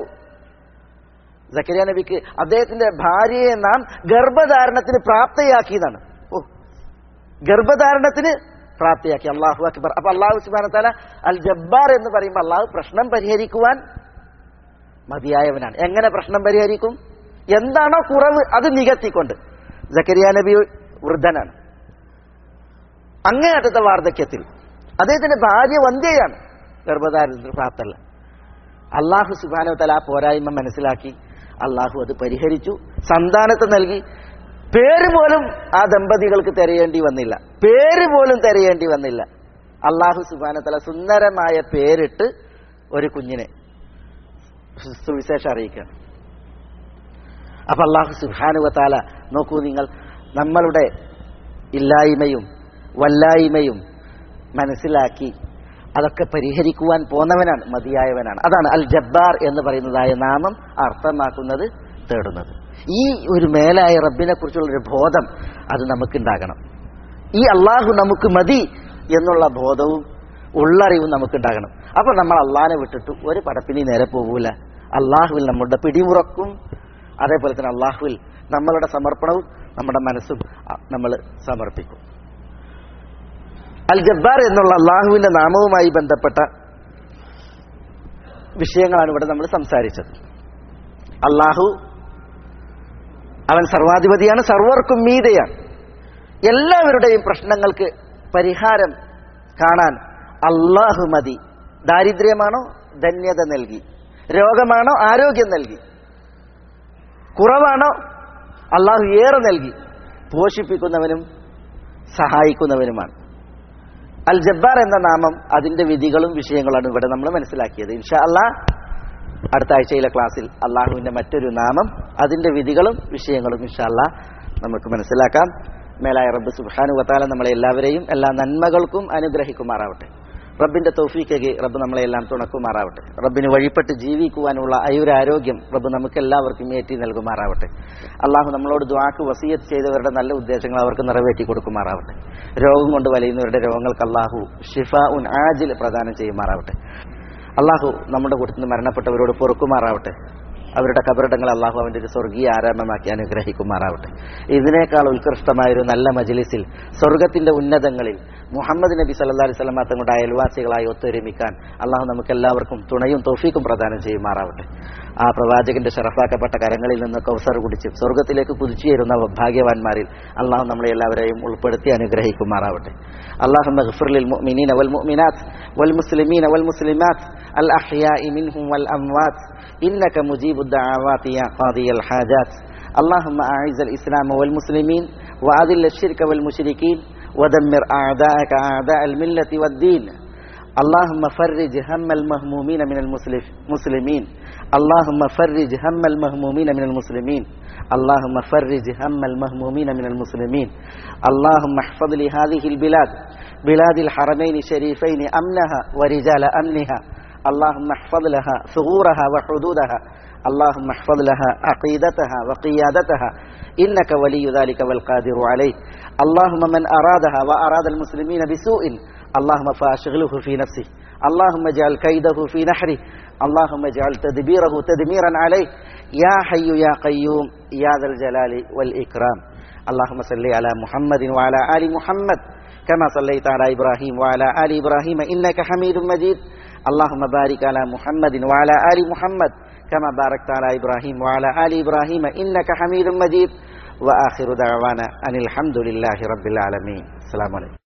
സക്കരിയ നബിക്ക് അദ്ദേഹത്തിന്റെ ഭാര്യയെ നാം ഗർഭധാരണത്തിന് പ്രാപ്തയാക്കിയതാണ് ഓ ഗർഭധാരണത്തിന് പ്രാപ്തിയാക്കി അള്ളാഹു അക്ബർ അപ്പൊ അള്ളാഹു സുബാന തല അൽ ജബ്ബാർ എന്ന് പറയുമ്പോൾ അള്ളാഹു പ്രശ്നം പരിഹരിക്കുവാൻ മതിയായവനാണ് എങ്ങനെ പ്രശ്നം പരിഹരിക്കും എന്താണോ കുറവ് അത് നികത്തിക്കൊണ്ട് ജക്കരിയ നബി വൃദ്ധനാണ് അങ്ങേയറ്റത്തെ വാർദ്ധക്യത്തിൽ അദ്ദേഹത്തിന്റെ ഭാര്യ വന്ധ്യയാണ് ഗർഭധാരണത്തിന് പ്രാപ്തല്ല അള്ളാഹു സുബാനോ തല ആ പോരായ്മ മനസ്സിലാക്കി അള്ളാഹു അത് പരിഹരിച്ചു സന്താനത്തെ നൽകി പേര് പോലും ആ ദമ്പതികൾക്ക് തിരയേണ്ടി വന്നില്ല പേര് പോലും തിരയേണ്ടി വന്നില്ല അള്ളാഹു സുബാന തല സുന്ദരമായ പേരിട്ട് ഒരു കുഞ്ഞിനെ സുവിശേഷം അറിയിക്കുകയാണ് അപ്പൊ അള്ളാഹു സുബാനുവത്താല നോക്കൂ നിങ്ങൾ നമ്മളുടെ ഇല്ലായ്മയും വല്ലായ്മയും മനസ്സിലാക്കി അതൊക്കെ പരിഹരിക്കുവാൻ പോന്നവനാണ് മതിയായവനാണ് അതാണ് അൽ ജബ്ബാർ എന്ന് പറയുന്നതായ നാമം അർത്ഥമാക്കുന്നത് തേടുന്നത് ഈ ഒരു മേലായ റബ്ബിനെ കുറിച്ചുള്ള ഒരു ബോധം അത് നമുക്കുണ്ടാകണം ഈ അള്ളാഹു നമുക്ക് മതി എന്നുള്ള ബോധവും ഉള്ളറിവും നമുക്കുണ്ടാകണം അപ്പൊ നമ്മൾ അള്ളാഹിനെ വിട്ടിട്ട് ഒരു പടപ്പിനി നേരെ പോകൂല അള്ളാഹുവിൽ നമ്മളുടെ പിടിമുറക്കും അതേപോലെ തന്നെ അള്ളാഹുവിൽ നമ്മളുടെ സമർപ്പണവും നമ്മുടെ മനസ്സും നമ്മൾ സമർപ്പിക്കും അൽ ജബ്ബാർ എന്നുള്ള അള്ളാഹുവിന്റെ നാമവുമായി ബന്ധപ്പെട്ട വിഷയങ്ങളാണ് ഇവിടെ നമ്മൾ സംസാരിച്ചത് അള്ളാഹു അവൻ സർവാധിപതിയാണ് സർവർക്കും മീതയാണ് എല്ലാവരുടെയും പ്രശ്നങ്ങൾക്ക് പരിഹാരം കാണാൻ അള്ളാഹു മതി ദാരിദ്ര്യമാണോ ധന്യത നൽകി രോഗമാണോ ആരോഗ്യം നൽകി കുറവാണോ അള്ളാഹു ഏറെ നൽകി പോഷിപ്പിക്കുന്നവനും സഹായിക്കുന്നവനുമാണ് അൽ ജബ്ബാർ എന്ന നാമം അതിന്റെ വിധികളും വിഷയങ്ങളാണ് ഇവിടെ നമ്മൾ മനസ്സിലാക്കിയത് ഇൻഷാ അല്ലാ അടുത്ത ആഴ്ചയിലെ ക്ലാസ്സിൽ അള്ളാഹുവിന്റെ മറ്റൊരു നാമം അതിന്റെ വിധികളും വിഷയങ്ങളും ഇൻഷാ അല്ലാ നമുക്ക് മനസ്സിലാക്കാം മേലായ റബ്ബ് സുബാനു വത്താല നമ്മളെ എല്ലാവരെയും എല്ലാ നന്മകൾക്കും അനുഗ്രഹിക്കുമാറാവട്ടെ റബ്ബിന്റെ തൗഫീക്കകെ റബ്ബ് നമ്മളെല്ലാം തുണക്കുമാറാവട്ടെ റബ്ബിന് വഴിപ്പെട്ട് ജീവിക്കുവാനുള്ള ആയുരാരോഗ്യം റബ്ബ് നമുക്ക് എല്ലാവർക്കും ഏറ്റി നൽകുമാറാവട്ടെ അള്ളാഹു നമ്മളോട് ദ്വാക്ക് വസീയത്ത് ചെയ്തവരുടെ നല്ല ഉദ്ദേശങ്ങൾ അവർക്ക് നിറവേറ്റി കൊടുക്കുമാറാവട്ടെ രോഗം കൊണ്ട് വലയുന്നവരുടെ രോഗങ്ങൾക്ക് അള്ളാഹു ഷിഫ ഉൻ ആജിൽ പ്രദാനം ചെയ്യുമാറാവട്ടെ അള്ളാഹു നമ്മുടെ കൂട്ടത്തിൽ നിന്ന് മരണപ്പെട്ടവരോട് പൊറുക്കുമാറാവട്ടെ അവരുടെ കബറിടങ്ങൾ അള്ളാഹു അവന്റെ ഒരു സ്വർഗീയ ആരാമമാക്കി അനുഗ്രഹിക്കുമാറാവട്ടെ ഇതിനേക്കാൾ ഉത്കൃഷ്ടമായ ഒരു നല്ല മജിലിസിൽ സ്വർഗത്തിന്റെ ഉന്നതങ്ങളിൽ മുഹമ്മദ് നബി സല്ലാ അലൈഹി സ്വലമ തങ്ങളുടെ അയൽവാസികളായി ഒത്തൊരുമിക്കാൻ അള്ളാഹു നമുക്ക് എല്ലാവർക്കും തുണയും തോഫീക്കും പ്രദാനം ചെയ്യുമാറാവട്ടെ ആ പ്രവാചകന്റെ ഷറഫാക്കപ്പെട്ട കരങ്ങളിൽ നിന്ന് കൗസർ കുടിച്ച് സ്വർഗത്തിലേക്ക് കുതിച്ചുയരുന്ന ഭാഗ്യവാന്മാരിൽ അള്ളാഹു നമ്മളെ എല്ലാവരെയും ഉൾപ്പെടുത്തി അനുഗ്രഹിക്കുമാറാവട്ടെ അള്ളാഹു للمؤمنين والمؤمنات والمسلمين والمسلمات الأحياء منهم والأموات إنك مجيب الدعوات يا قاضي الحاجات اللهم أعز الإسلام والمسلمين وأذل الشرك والمشركين ودمر أعداءك أعداء الملة والدين اللهم فرج هم المهمومين من المسلمين اللهم فرج هم المهمومين من المسلمين اللهم فرج هم المهمومين من المسلمين اللهم احفظ لهذه البلاد بلاد الحرمين الشريفين أمنها ورجال أمنها اللهم احفظ لها ثغورها وحدودها اللهم احفظ لها عقيدتها وقيادتها إنك ولي ذلك والقادر عليه اللهم من أرادها وأراد المسلمين بسوء اللهم فأشغله في نفسه اللهم اجعل كيده في نحره اللهم اجعل تدبيره تدميرا عليه يا حي يا قيوم يا ذا الجلال والإكرام اللهم صل على محمد وعلى آل محمد كما صليت على إبراهيم وعلى آل إبراهيم إنك حميد مجيد اللهم بارك على محمد وعلى آل محمد كما باركت على إبراهيم وعلى آل إبراهيم إنك حميد مجيد وآخر دعوانا أن الحمد لله رب العالمين السلام عليكم